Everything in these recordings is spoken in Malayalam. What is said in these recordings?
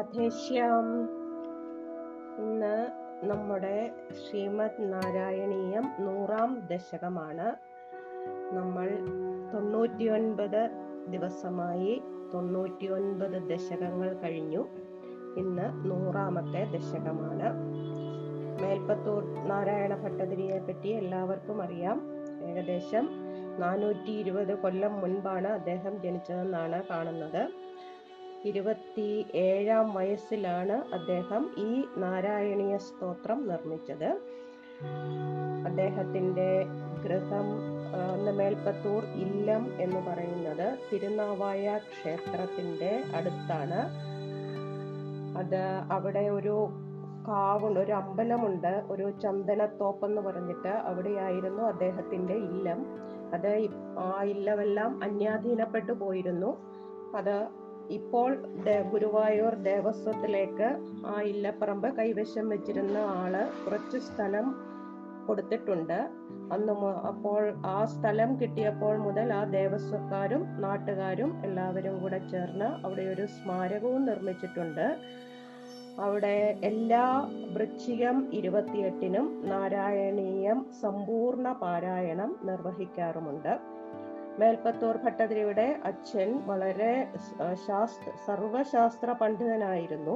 രാധേശ്യാം ഇന്ന് നമ്മുടെ ശ്രീമദ് നാരായണീയം നൂറാം ദശകമാണ് നമ്മൾ തൊണ്ണൂറ്റിയൊൻപത് ദിവസമായി തൊണ്ണൂറ്റിയൊൻപത് ദശകങ്ങൾ കഴിഞ്ഞു ഇന്ന് നൂറാമത്തെ ദശകമാണ് മേൽപ്പത്തൂർ നാരായണ ഭട്ടതിരിയെ പറ്റി എല്ലാവർക്കും അറിയാം ഏകദേശം നാനൂറ്റി ഇരുപത് കൊല്ലം മുൻപാണ് അദ്ദേഹം ജനിച്ചതെന്നാണ് കാണുന്നത് ഇരുപത്തി ഏഴാം വയസ്സിലാണ് അദ്ദേഹം ഈ നാരായണീയ സ്തോത്രം നിർമ്മിച്ചത് അദ്ദേഹത്തിന്റെ ഗൃഹം ആ, അന്ന് മേൽപ്പത്തൂർ ഇല്ലം എന്ന് പറയുന്നത് തിരുനാവായ ക്ഷേത്രത്തിന്റെ അടുത്താണ് അത് അവിടെ ഒരു കാവുണ്ട് ഒരു അമ്പലമുണ്ട് ഒരു ചന്ദനത്തോപ്പ് എന്ന് പറഞ്ഞിട്ട് അവിടെയായിരുന്നു അദ്ദേഹത്തിന്റെ ഇല്ലം അത് ഇ- ആ ഇല്ലമെല്ലാം അന്യാധീനപ്പെട്ടു പോയിരുന്നു അത് ഇപ്പോൾ ദേ- ഗുരുവായൂർ ദേവസ്വത്തിലേക്ക് ആ ഇല്ലപ്പറമ്പ് കൈവശം വെച്ചിരുന്ന ആള് കുറച്ച് സ്ഥലം കൊടുത്തിട്ടുണ്ട് അന്ന് മു- അപ്പോൾ ആ സ്ഥലം കിട്ടിയപ്പോൾ മുതൽ ആ ദേവസ്വക്കാരും നാട്ടുകാരും എല്ലാവരും കൂടെ ചേർന്ന് അവിടെ ഒരു സ്മാരകവും നിർമ്മിച്ചിട്ടുണ്ട് അവിടെ എല്ലാ വൃശ്ചികം ഇരുപത്തിയെട്ടിനും നാരായണീയം സമ്പൂർണ്ണ പാരായണം നിർവഹിക്കാറുമുണ്ട് മേൽപ്പത്തൂർ ഭട്ടതിരിയുടെ അച്ഛൻ വളരെ സ്- ആ, ശാസ്ത്ര സർവശാസ്ത്ര പണ്ഡിതനായിരുന്നു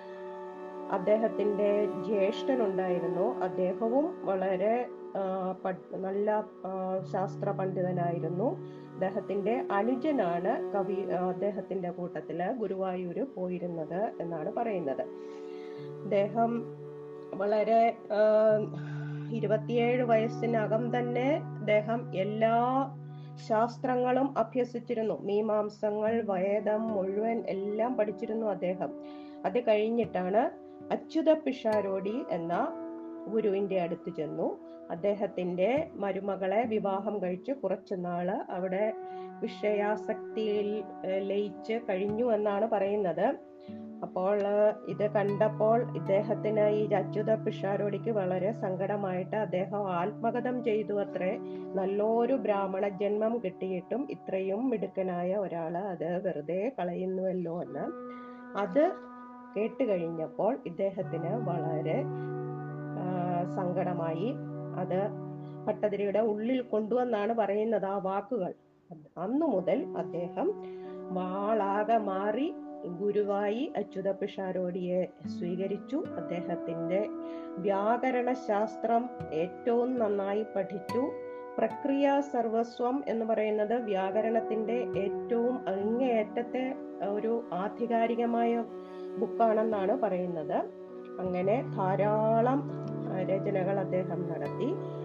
അദ്ദേഹത്തിന്റെ ജ്യേഷ്ഠനുണ്ടായിരുന്നു അദ്ദേഹവും വളരെ ആ, പട്- നല്ല ആ, ശാസ്ത്ര പണ്ഡിതനായിരുന്നു അദ്ദേഹത്തിന്റെ അനുജനാണ് കവി ആ, അദ്ദേഹത്തിന്റെ കൂട്ടത്തില് ഗുരുവായൂര് പോയിരുന്നത് എന്നാണ് പറയുന്നത് അദ്ദേഹം വളരെ ആ, ഇരുപത്തിയേഴ് വയസ്സിനകം തന്നെ അദ്ദേഹം എല്ലാ ശാസ്ത്രങ്ങളും അഭ്യസിച്ചിരുന്നു മീമാംസങ്ങൾ വേദം മുഴുവൻ എല്ലാം പഠിച്ചിരുന്നു അദ്ദേഹം അത് കഴിഞ്ഞിട്ടാണ് അച്യുത പിഷാരോടി എന്ന ഗുരുവിന്റെ അടുത്ത് ചെന്നു അദ്ദേഹത്തിന്റെ മരുമകളെ വിവാഹം കഴിച്ച് കുറച്ചു നാള് അവിടെ വിഷയാസക്തിയിൽ ഏഹ്, ലയിച്ച് കഴിഞ്ഞു എന്നാണ് പറയുന്നത് അപ്പോൾ ഏഹ്, ഇത് കണ്ടപ്പോൾ ഇദ്ദേഹത്തിന് ഈ അച്യുത പിഷാരോടിക്ക് വളരെ സങ്കടമായിട്ട് അദ്ദേഹം ആത്മകഥം ചെയ്തു അത്രേ നല്ലൊരു ബ്രാഹ്മണ ജന്മം കിട്ടിയിട്ടും ഇത്രയും മിടുക്കനായ ഒരാള് അത് വെറുതെ കളയുന്നുവല്ലോ എന്ന് അത് കേട്ട് കഴിഞ്ഞപ്പോൾ ഇദ്ദേഹത്തിന് വളരെ ആ, സങ്കടമായി അത് ഭട്ടതിരിയുടെ ഉള്ളിൽ കൊണ്ടുവന്നാണ് പറയുന്നത് ആ വാക്കുകൾ അന്നു മുതൽ അദ്ദേഹം വാളാകെ മാറി ഗുരുവായി അച്യുത പിഷാരോടിയെ സ്വീകരിച്ചു അദ്ദേഹത്തിന്റെ വ്യാകരണ ശാസ്ത്രം ഏറ്റവും നന്നായി പഠിച്ചു പ്രക്രിയ സർവസ്വം എന്ന് പറയുന്നത് വ്യാകരണത്തിന്റെ ഏറ്റവും അങ്ങേയറ്റത്തെ ഒരു ആധികാരികമായ ബുക്കാണെന്നാണ് പറയുന്നത് അങ്ങനെ ധാരാളം ആ, രചനകൾ അദ്ദേഹം നടത്തി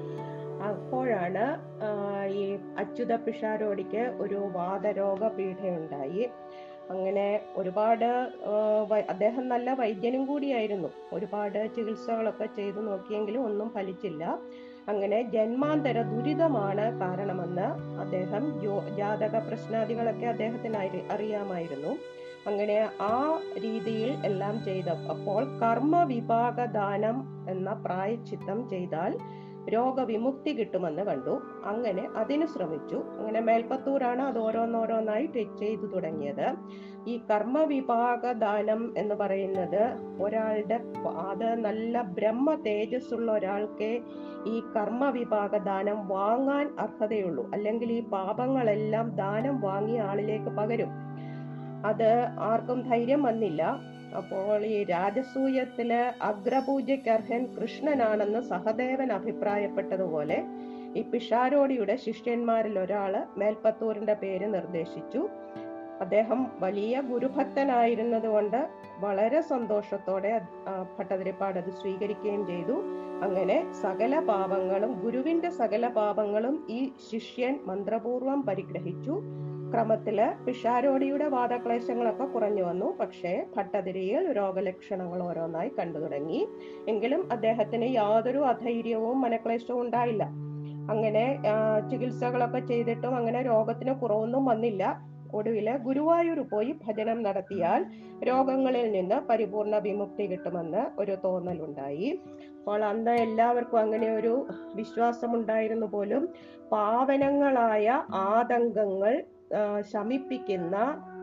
അപ്പോഴാണ് ആ, ഈ അച്യുത പിഷാരോടിക്ക് ഒരു വാതരോഗ പീഡയുണ്ടായി അങ്ങനെ ഒരുപാട് ആ, വൈ- അദ്ദേഹം നല്ല വൈദ്യനും കൂടിയായിരുന്നു ഒരുപാട് ചികിത്സകളൊക്കെ ചെയ്തു നോക്കിയെങ്കിലും ഒന്നും ഫലിച്ചില്ല അങ്ങനെ ജന്മാന്തര ദുരിതമാണ് കാരണമെന്ന് അദ്ദേഹം ജോ- ജാതക പ്രശ്നാദികളൊക്കെ അദ്ദേഹത്തിന് അറി- അറിയാമായിരുന്നു അങ്ങനെ ആ രീതിയിൽ എല്ലാം ചെയ്ത അപ്പോൾ കർമ്മ വിഭാഗ ദാനം എന്ന പ്രായച്ചിത്തം ചെയ്താൽ രോഗവിമുക്തി കിട്ടുമെന്ന് കണ്ടു അങ്ങനെ അതിന് ശ്രമിച്ചു അങ്ങനെ മേൽപ്പത്തൂരാണ് അത് ഓരോന്നോരോന്നായി ടെ- ചെയ്തു തുടങ്ങിയത് ഈ കർമ്മ വിഭാഗ ദാനം എന്ന് പറയുന്നത് ഒരാളുടെ പ- അത് നല്ല ബ്രഹ്മ തേജസ്സുള്ള ഒരാൾക്ക് ഈ കർമ്മ വിഭാഗ ദാനം വാങ്ങാൻ അർഹതയുള്ളൂ അല്ലെങ്കിൽ ഈ പാപങ്ങളെല്ലാം ദാനം വാങ്ങിയ ആളിലേക്ക് പകരും അത് ആർക്കും ധൈര്യം വന്നില്ല അപ്പോൾ ഈ രാജസൂയത്തില് അഗ്രപൂജയ്ക്ക് അർഹൻ കൃഷ്ണനാണെന്ന് സഹദേവൻ അഭിപ്രായപ്പെട്ടതുപോലെ ഈ പിഷാരോടിയുടെ ശിഷ്യന്മാരിൽ ഒരാള് മേൽപ്പത്തൂരിന്റെ പേര് നിർദ്ദേശിച്ചു അദ്ദേഹം വലിയ ഗുരുഭക്തനായിരുന്നത് കൊണ്ട് വളരെ സന്തോഷത്തോടെ ആ, ഭട്ടതിരിപ്പാട് അത് സ്വീകരിക്കുകയും ചെയ്തു അങ്ങനെ സകല പാപങ്ങളും ഗുരുവിന്റെ സകല പാപങ്ങളും ഈ ശിഷ്യൻ മന്ത്രപൂർവം പരിഗ്രഹിച്ചു ക്രമത്തില് പിഷാരോടിയുടെ വാദക്ലേശങ്ങളൊക്കെ കുറഞ്ഞു വന്നു പക്ഷേ ഭട്ടതിരിയിൽ രോഗലക്ഷണങ്ങൾ ഓരോന്നായി കണ്ടു തുടങ്ങി എങ്കിലും അദ്ദേഹത്തിന് യാതൊരു അധൈര്യവും മനക്ലേശവും ഉണ്ടായില്ല അങ്ങനെ ആ, ചികിത്സകളൊക്കെ ചെയ്തിട്ടും അങ്ങനെ രോഗത്തിന് കുറവൊന്നും വന്നില്ല ഒടുവില് ഗുരുവായൂർ പോയി ഭജനം നടത്തിയാൽ രോഗങ്ങളിൽ നിന്ന് പരിപൂർണ വിമുക്തി കിട്ടുമെന്ന് ഒരു തോന്നലുണ്ടായി അപ്പോൾ അന്ന് എല്ലാവർക്കും അങ്ങനെ ഒരു വിശ്വാസമുണ്ടായിരുന്നു പോലും പാവനങ്ങളായ ആതങ്കങ്ങൾ ആ, ശമിപ്പിക്കുന്ന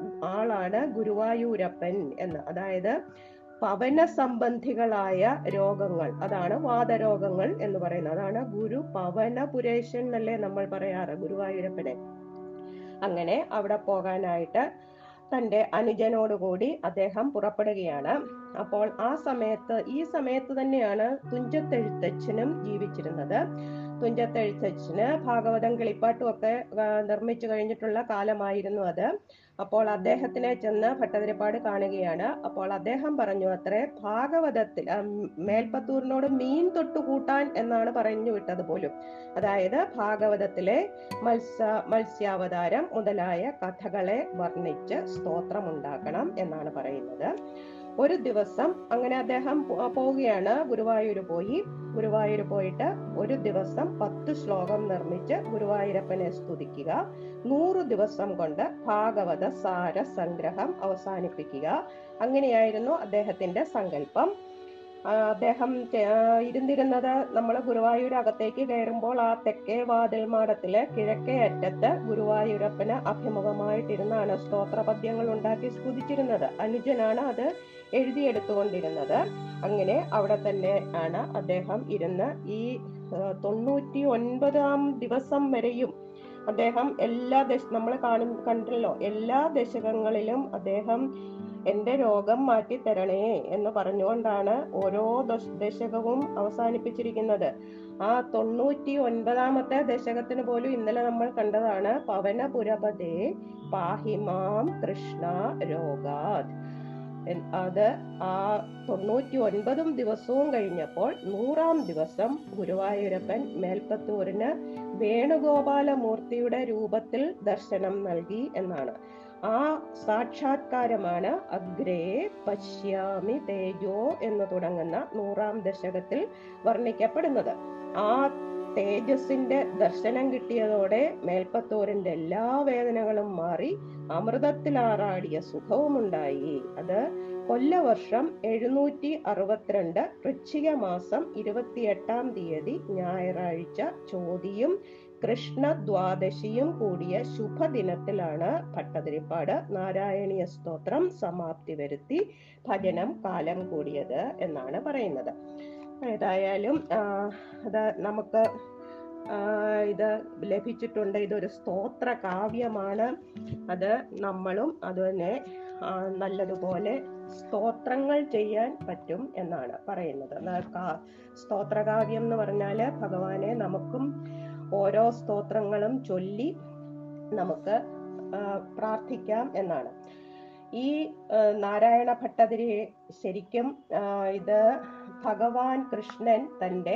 ആളാണ് ഗുരുവായൂരപ്പൻ എന്ന് അതായത് പവന സംബന്ധികളായ രോഗങ്ങൾ അതാണ് വാദരോഗങ്ങൾ എന്ന് പറയുന്നത് അതാണ് ഗുരു പവന പുരേശൻ എന്നല്ലേ നമ്മൾ പറയാറ് ഗുരുവായൂരപ്പനെ അങ്ങനെ അവിടെ പോകാനായിട്ട് തന്റെ അനുജനോടുകൂടി അദ്ദേഹം പുറപ്പെടുകയാണ് അപ്പോൾ ആ സമയത്ത് ഈ സമയത്ത് തന്നെയാണ് തുഞ്ചത്തെഴുത്തച്ഛനും ജീവിച്ചിരുന്നത് തുഞ്ചത്തെഴുത്തച്ഛന് ഭാഗവതം കിളിപ്പാട്ടും ഒക്കെ ആ, നിർമ്മിച്ചു കഴിഞ്ഞിട്ടുള്ള കാലമായിരുന്നു അത് അപ്പോൾ അദ്ദേഹത്തിനെ ചെന്ന് ഭട്ടതിരിപ്പാട് കാണുകയാണ് അപ്പോൾ അദ്ദേഹം പറഞ്ഞു അത്രേ ഭാഗവതത്തിൽ ആ, മേൽപ്പത്തൂരിനോട് മീൻ തൊട്ടു കൂട്ടാൻ എന്നാണ് പറഞ്ഞു വിട്ടത് പോലും അതായത് ഭാഗവതത്തിലെ മത്സ്യ മത്സ്യാവതാരം മുതലായ കഥകളെ വർണ്ണിച്ച് സ്തോത്രം ഉണ്ടാക്കണം എന്നാണ് പറയുന്നത് ഒരു ദിവസം അങ്ങനെ അദ്ദേഹം പോ- പോവുകയാണ് ഗുരുവായൂർ പോയി ഗുരുവായൂർ പോയിട്ട് ഒരു ദിവസം പത്ത് ശ്ലോകം നിർമ്മിച്ച് ഗുരുവായൂരപ്പനെ സ്തുതിക്കുക നൂറ് ദിവസം കൊണ്ട് ഭാഗവത സാര സംഗ്രഹം അവസാനിപ്പിക്കുക അങ്ങനെയായിരുന്നു അദ്ദേഹത്തിന്റെ സങ്കല്പം ആ, അദ്ദേഹം ചെ- ആ, ഇരുന്നിരുന്നത് നമ്മൾ ഗുരുവായൂർ അകത്തേക്ക് കയറുമ്പോൾ ആ തെക്കേ വാതിൽ മാടത്തില് കിഴക്കേ അറ്റത്ത് ഗുരുവായൂരപ്പന് അഭിമുഖമായിട്ടിരുന്നാണ് സ്തോത്രപദ്യങ്ങൾ ഉണ്ടാക്കി സ്തുതിച്ചിരുന്നത് അനുജനാണ് അത് എഴുതിയെടുത്തുകൊണ്ടിരുന്നത് അങ്ങനെ അവിടെ തന്നെ ആണ് അദ്ദേഹം ഇരുന്ന് ഈ ആ, തൊണ്ണൂറ്റി ഒൻപതാം ദിവസം വരെയും അദ്ദേഹം എല്ലാ ദശ നമ്മൾ കാണും കണ്ടല്ലോ എല്ലാ ദശകങ്ങളിലും അദ്ദേഹം എന്റെ രോഗം മാറ്റി തരണേ എന്ന് പറഞ്ഞുകൊണ്ടാണ് ഓരോ ദശ- ദശകവും അവസാനിപ്പിച്ചിരിക്കുന്നത് ആ തൊണ്ണൂറ്റി ഒൻപതാമത്തെ ദശകത്തിന് പോലും ഇന്നലെ നമ്മൾ കണ്ടതാണ് പവനപുരപതേ പാഹിമാം കൃഷ്ണ രോഗാത് എൻ- അത് ആ തൊണ്ണൂറ്റി ഒൻപതും ദിവസവും കഴിഞ്ഞപ്പോൾ നൂറാം ദിവസം ഗുരുവായൂരപ്പൻ മേൽപ്പത്തൂരിന് വേണുഗോപാലമൂർത്തിയുടെ രൂപത്തിൽ ദർശനം നൽകി എന്നാണ് ആ സാക്ഷാത്കാരമാണ് അഗ്രേ പശ്യാമി തേജോ എന്ന് തുടങ്ങുന്ന നൂറാം ദശകത്തിൽ വർണ്ണിക്കപ്പെടുന്നത് ആ തേജസ്സിന്റെ ദർശനം കിട്ടിയതോടെ മേൽപ്പത്തൂരിന്റെ എല്ലാ വേദനകളും മാറി അമൃതത്തിലാറാടിയ സുഖവുമുണ്ടായി അത് കൊല്ലവർഷം എഴുന്നൂറ്റി അറുപത്തിരണ്ട് വൃശ്ചിക മാസം ഇരുപത്തിയെട്ടാം തീയതി ഞായറാഴ്ച ചോതിയും കൃഷ്ണ ദ്വാദശിയും കൂടിയ ശുഭദിനത്തിലാണ് ഭട്ടതിരിപ്പാട് നാരായണീയ സ്തോത്രം സമാപ്തി വരുത്തി ഭജനം കാലം കൂടിയത് എന്നാണ് പറയുന്നത് ഏതായാലും ആ, അത് നമുക്ക് ആ, ഇത് ലഭിച്ചിട്ടുണ്ട് ഇതൊരു സ്തോത്ര കാവ്യമാണ് അത് നമ്മളും അതുതന്നെ ആ, നല്ലതുപോലെ സ്തോത്രങ്ങൾ ചെയ്യാൻ പറ്റും എന്നാണ് പറയുന്നത് ന- കാ- സ്തോത്രകാവ്യം എന്ന് പറഞ്ഞാല് ഭഗവാനെ നമുക്കും ഓരോ സ്തോത്രങ്ങളും ചൊല്ലി നമുക്ക് ആ, പ്രാർത്ഥിക്കാം എന്നാണ് ഈ ആ, നാരായണ ഭട്ടതിരി ശരിക്കും ആ, ഇത് ഭഗവാൻ കൃഷ്ണൻ തന്റെ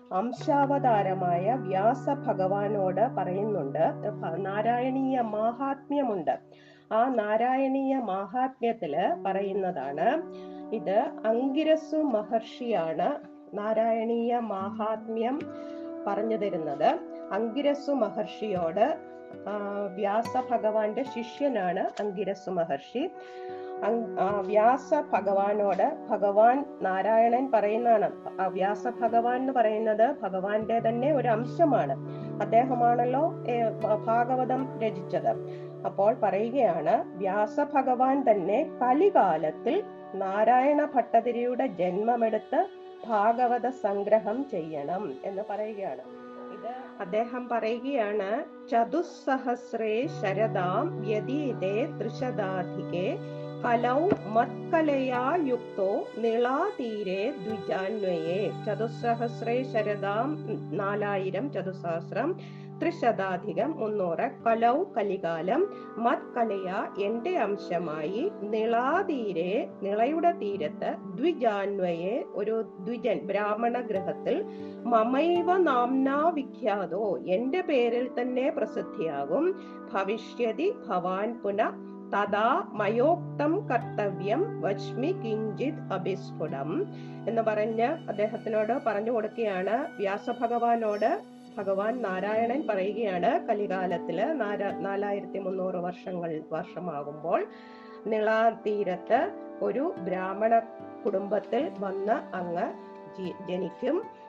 അംശാവതാരമായ വ്യാസ ഭഗവാനോട് പറയുന്നുണ്ട് ഭ- നാരായണീയ മാഹാത്മ്യമുണ്ട് ആ നാരായണീയ മാഹാത്മ്യത്തില് പറയുന്നതാണ് ഇത് അങ്കിരസു മഹർഷിയാണ് നാരായണീയ മാഹാത്മ്യം പറഞ്ഞു തരുന്നത് അങ്കിരസു മഹർഷിയോട് ആ, വ്യാസ ഭഗവാന്റെ ശിഷ്യനാണ് അങ്കിരസു മഹർഷി അങ്- ആ, വ്യാസ ഭഗവാനോട് ഭഗവാൻ നാരായണൻ പറയുന്നതാണ് ആ വ്യാസ ഭഗവാൻ എന്ന് പറയുന്നത് ഭഗവാന്റെ തന്നെ ഒരു അംശമാണ് അദ്ദേഹമാണല്ലോ ഏ, ഭ- ഭാഗവതം രചിച്ചത് അപ്പോൾ പറയുകയാണ് വ്യാസ ഭഗവാൻ തന്നെ കലികാലത്തിൽ നാരായണ ഭട്ടതിരിയുടെ ജന്മമെടുത്ത് ഭാഗവത സംഗ്രഹം ചെയ്യണം എന്ന് പറയുകയാണ് ഇത് അദ്ദേഹം പറയുകയാണ് ചതുസ്സഹസ്രേ ശരദാം വ്യതീതേ ത്രിശതാധികേ കലൗ മത്കലയാ യുക്തോ നിളാതീരെ ദ്വിജാന്വയേ ചതുസ്സഹസ്രേ ശരദാം നാലായിരം ചതുസഹസ്രം ത്രിശതാധികം മുന്നൂറ് കലൗ കലികാലം മത്കലയ എന്റെ അംശമായി നിളാതീരെ നിളയുടെ തീരത്ത് ദ്വിജാന്വയെ ഒരു ദ്വിജൻ ബ്രാഹ്മണ ഗൃഹത്തിൽ മമൈവ നാംനാ വിഖ്യാതോ എന്റെ പേരിൽ തന്നെ പ്രസിദ്ധിയാകും ഭവിഷ്യതി ഭവാൻ പുന തഥാ മയോക്തം കർത്തവ്യം വച്മി കിഞ്ചിത് അഭിസ്ഫുടം എന്ന് പറഞ്ഞ് അദ്ദേഹത്തിനോട് പറഞ്ഞു കൊടുക്കുകയാണ് വ്യാസഭഗവാനോട് ഭഗവാൻ നാരായണൻ പറയുകയാണ് കലികാലത്തില് നാര നാലായിരത്തി മുന്നൂറ് വർഷങ്ങൾ വർഷമാകുമ്പോൾ നിളാ തീരത്ത് ഒരു ബ്രാഹ്മണ കുടുംബത്തിൽ വന്ന് അങ്ങ് ജി- ജനിക്കും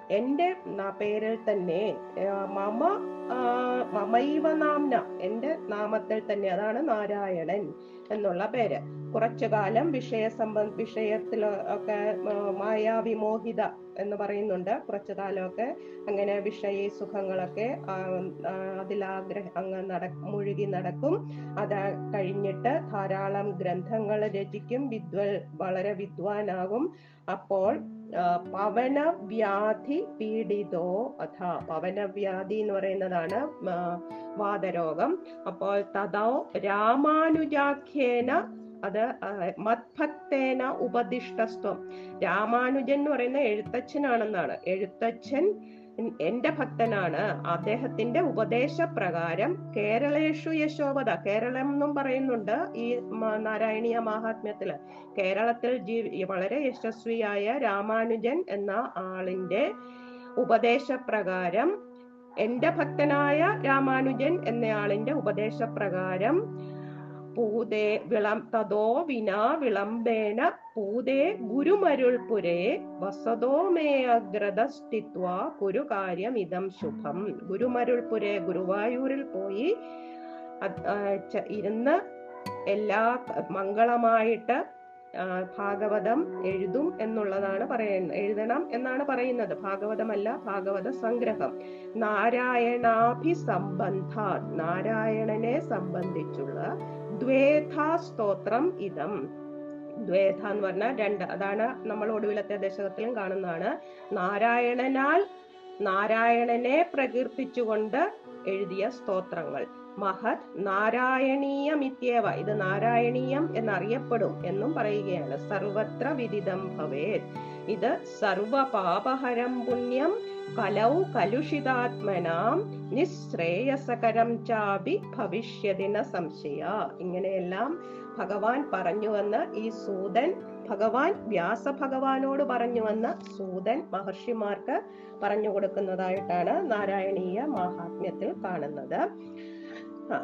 എന്റെ ന- പേരിൽ തന്നെ ആ, മമ ആ, മമൈവ നാംന എന്റെ നാമത്തിൽ തന്നെ അതാണ് നാരായണൻ എന്നുള്ള പേര് കുറച്ചു കാലം വിഷയ സംബന്ധ വിഷയത്തിൽ ഒക്കെ ആ, മായാവിമോഹിത എന്ന് പറയുന്നുണ്ട് കുറച്ചു കാലമൊക്കെ അങ്ങനെ വിഷയ സുഖങ്ങളൊക്കെ ആ, ആ, അതിലാഗ്രഹ അങ്ങ് നട മുഴുകി നടക്കും അത് കഴിഞ്ഞിട്ട് ധാരാളം ഗ്രന്ഥങ്ങൾ രചിക്കും വിദ്വൽ വളരെ വിദ്വാനാകും അപ്പോൾ ആ, പവന വ്യാധി പീഡിതോ അഥ പവന വ്യാധി എന്ന് പറയുന്നതാണ് ആ, വാതരോഗം അപ്പോൾ തതോ രാമാനുജാഖ്യേന അത് ആ, മത്ഭക്തേന ഉപദിഷ്ടസ്ത്വം രാമാനുജൻ എന്ന് പറയുന്ന എഴുത്തച്ഛനാണെന്നാണ് എഴുത്തച്ഛൻ എന്റെ ഭക്തനാണ് അദ്ദേഹത്തിന്റെ ഉപദേശപ്രകാരം കേരളേഷു യശോവത കേരളം എന്നും പറയുന്നുണ്ട് ഈ മ- നാരായണീയ മഹാത്മ്യത്തില് കേരളത്തിൽ ജീവി വളരെ യശസ്വിയായ രാമാനുജൻ എന്ന ആളിന്റെ ഉപദേശപ്രകാരം എന്റെ ഭക്തനായ രാമാനുജൻ എന്നയാളിന്റെ ഉപദേശപ്രകാരം പൂതേ വിളം തതോ വിനാ വിളംബേന പൂതേ ഗുരുമരുൾപുരേ വസതോ മേ അഗ്രതസ്ഥിത്വ കുരു കാര്യം ഇതം ശുഭം ഗുരുമരുൾപുരേ ഗുരുവായൂരിൽ പോയി അത്, ആ, ച- ഇരുന്ന് എല്ലാ മംഗളമായിട്ട് ആ, ഭാഗവതം എഴുതും എന്നുള്ളതാണ് പറയുന്നത് എഴുതണം എന്നാണ് പറയുന്നത് ഭാഗവതമല്ല ഭാഗവത സംഗ്രഹം നാരായണാഭിസംബന്ധ നാരായണനെ സംബന്ധിച്ചുള്ള ദ്വേധാ സ്തോത്രം ഇതം ദ്വേധ എന്ന് പറഞ്ഞാൽ രണ്ട് അതാണ് നമ്മൾ ഒടുവിലത്തെ ദശകത്തിലും കാണുന്നതാണ് നാരായണനാൽ നാരായണനെ പ്രകീർത്തിച്ചുകൊണ്ട് എഴുതിയ സ്തോത്രങ്ങൾ മഹത് നാരായണീയമിത്യേവ ഇത് നാരായണീയം എന്നറിയപ്പെടും എന്നും പറയുകയാണ് സർവത്ര വിദിതം ഭവേത് ഇത് സർവപാപഹരം പുണ്യം കലൗ കലുഷിതാത്മനാം നിശ്രേയസകരം ചാപി ഭവിഷ്യതിന സംശയ ഇങ്ങനെയെല്ലാം ഭഗവാൻ പറഞ്ഞുവെന്ന് ഈ സൂതൻ ഭഗവാൻ വ്യാസ ഭഗവാനോട് പറഞ്ഞുവെന്ന് സൂതൻ മഹർഷിമാർക്ക് പറഞ്ഞു കൊടുക്കുന്നതായിട്ടാണ് നാരായണീയ മഹാത്മ്യത്തിൽ കാണുന്നത് ആ,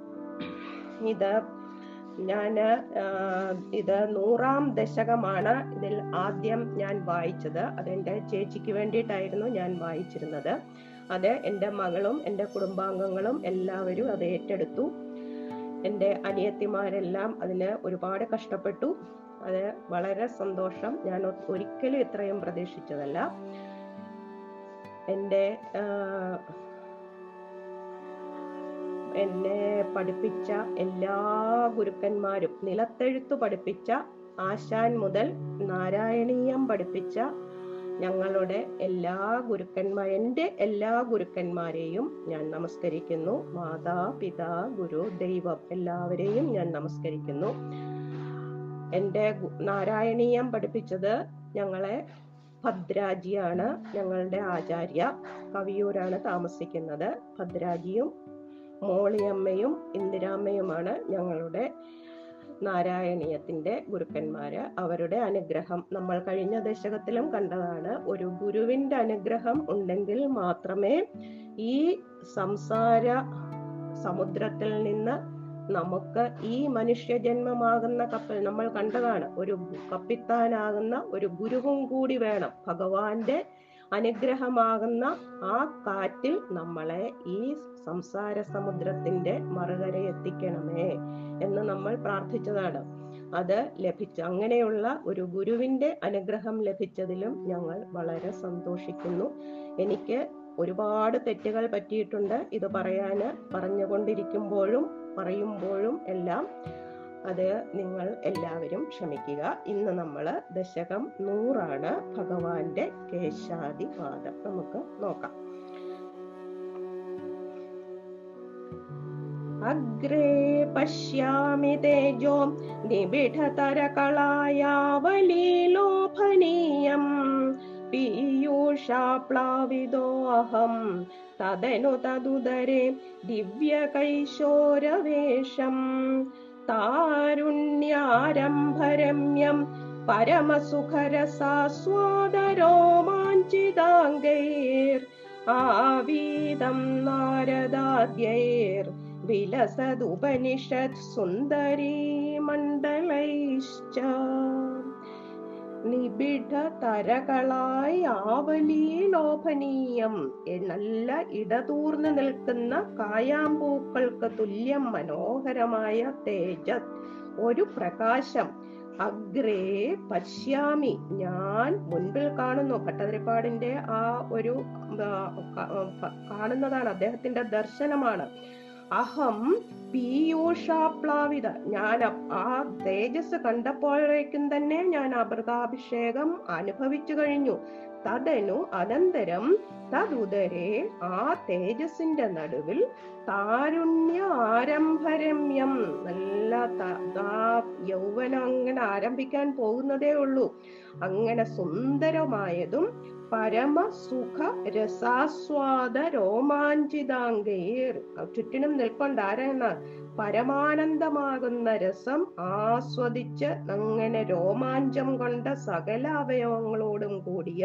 ഇത് ഞാന് ആ, ഇത് നൂറാം ദശകമാണ് ഇതിൽ ആദ്യം ഞാൻ വായിച്ചത് അതെന്റെ ചേച്ചിക്ക് വേണ്ടിയിട്ടായിരുന്നു ഞാൻ വായിച്ചിരുന്നത് അത് എൻ്റെ മകളും എൻ്റെ കുടുംബാംഗങ്ങളും എല്ലാവരും അത് ഏറ്റെടുത്തു എൻ്റെ അനിയത്തിമാരെല്ലാം അതിന് ഒരുപാട് കഷ്ടപ്പെട്ടു അത് വളരെ സന്തോഷം ഞാൻ ഒ- ഒരിക്കലും ഇത്രയും പ്രതീക്ഷിച്ചതല്ല എൻ്റെ ആ, എന്നെ പഠിപ്പിച്ച എല്ലാ ഗുരുക്കന്മാരും നിലത്തെഴുത്ത് പഠിപ്പിച്ച ആശാൻ മുതൽ നാരായണീയം പഠിപ്പിച്ച ഞങ്ങളുടെ എല്ലാ ഗുരുക്കന്മാർ എൻ്റെ എല്ലാ ഗുരുക്കന്മാരെയും ഞാൻ നമസ്കരിക്കുന്നു മാതാ പിതാ ഗുരു ദൈവം എല്ലാവരെയും ഞാൻ നമസ്കരിക്കുന്നു എൻ്റെ ഗു- നാരായണീയം പഠിപ്പിച്ചത് ഞങ്ങളെ ഭദ്രാജിയാണ് ഞങ്ങളുടെ ആചാര്യ കവിയൂരാണ് താമസിക്കുന്നത് ഭദ്രാജിയും മോളിയമ്മയും ഇന്ദിരാമ്മയുമാണ് ഞങ്ങളുടെ നാരായണീയത്തിന്റെ ഗുരുക്കന്മാര് അവരുടെ അനുഗ്രഹം നമ്മൾ കഴിഞ്ഞ ദശകത്തിലും കണ്ടതാണ് ഒരു ഗുരുവിന്റെ അനുഗ്രഹം ഉണ്ടെങ്കിൽ മാത്രമേ ഈ സംസാര സമുദ്രത്തിൽ നിന്ന് നമുക്ക് ഈ മനുഷ്യജന്മമാകുന്ന കപ്പൽ നമ്മൾ കണ്ടതാണ് ഒരു കപ്പിത്താനാകുന്ന ഒരു ഗുരുവും കൂടി വേണം ഭഗവാന്റെ അനുഗ്രഹമാകുന്ന ആ കാറ്റിൽ നമ്മളെ ഈ സംസാര സമുദ്രത്തിന്റെ മറുകര എത്തിക്കണമേ എന്ന് നമ്മൾ പ്രാർത്ഥിച്ചതാണ് അത് ലഭിച്ചു അങ്ങനെയുള്ള ഒരു ഗുരുവിന്റെ അനുഗ്രഹം ലഭിച്ചതിലും ഞങ്ങൾ വളരെ സന്തോഷിക്കുന്നു എനിക്ക് ഒരുപാട് തെറ്റുകൾ പറ്റിയിട്ടുണ്ട് ഇത് പറയാന് പറഞ്ഞുകൊണ്ടിരിക്കുമ്പോഴും പറയുമ്പോഴും എല്ലാം അത് നിങ്ങൾ എല്ലാവരും ക്ഷമിക്കുക ഇന്ന് നമ്മൾ ദശകം നൂറാണ് ഭഗവാന്റെ കേശാദിപാദം നമുക്ക് നോക്കാം അഗ്രേ പശ്യാമി തേജോ നിബിഡതരകളായാവലീലോഭനീയം പീയൂഷാപ്ലാവിതോऽഹം തദനു തദുദരെ ദിവ്യകൈശോരവേഷം താരുണ്യാരംഭരമ്യം പരമസുഖരസാസ്വാദരോമാഞ്ചിതാംഗൈർ ആവീതം നാരദാദ്യൈർ വിലസതുപനിഷത് സുന്ദരീ മണ്ഡലൈശ്ച നിബിഡ തരകളായി ആവലീ ലോഭനീയം എ- നല്ല ഇടതൂർന്ന് നിൽക്കുന്ന കായാമ്പൂക്കൾക്ക് തുല്യം മനോഹരമായ തേജസ് ഒരു പ്രകാശം അഗ്രേ പശ്യാമി ഞാൻ മുൻപിൽ കാണുന്നു ഭട്ടതിരിപ്പാടിന്റെ ആ ഒരു ആ, ക- ആ, കാണുന്നതാണ് അദ്ദേഹത്തിന്റെ ദർശനമാണ് അഹം പീയൂഷാപ്ലാവിത ഞാൻ അ- ആ തേജസ് കണ്ടപ്പോഴേക്കും തന്നെ ഞാൻ അമൃതാഭിഷേകം അനുഭവിച്ചു കഴിഞ്ഞു തദനു അനന്തരം തതുദരെ ആ തേജസിന്റെ നടുവിൽ താരുണ്യ ആരംഭരമ്യം നല്ല ത- ആ യൗവനം അങ്ങനെ ആരംഭിക്കാൻ പോകുന്നതേ ഉള്ളൂ അങ്ങനെ സുന്ദരമായതും പരമ സുഖ രസാസ്വാദ രോമാഞ്ചിതാംഗൈർ ചുറ്റിനും നിൽക്കൊണ്ട് ആരാണ് പരമാനന്ദമാകുന്ന രസം ആസ്വദിച്ച് അങ്ങനെ രോമാഞ്ചം കൊണ്ട സകല അവയവങ്ങളോടും കൂടിയ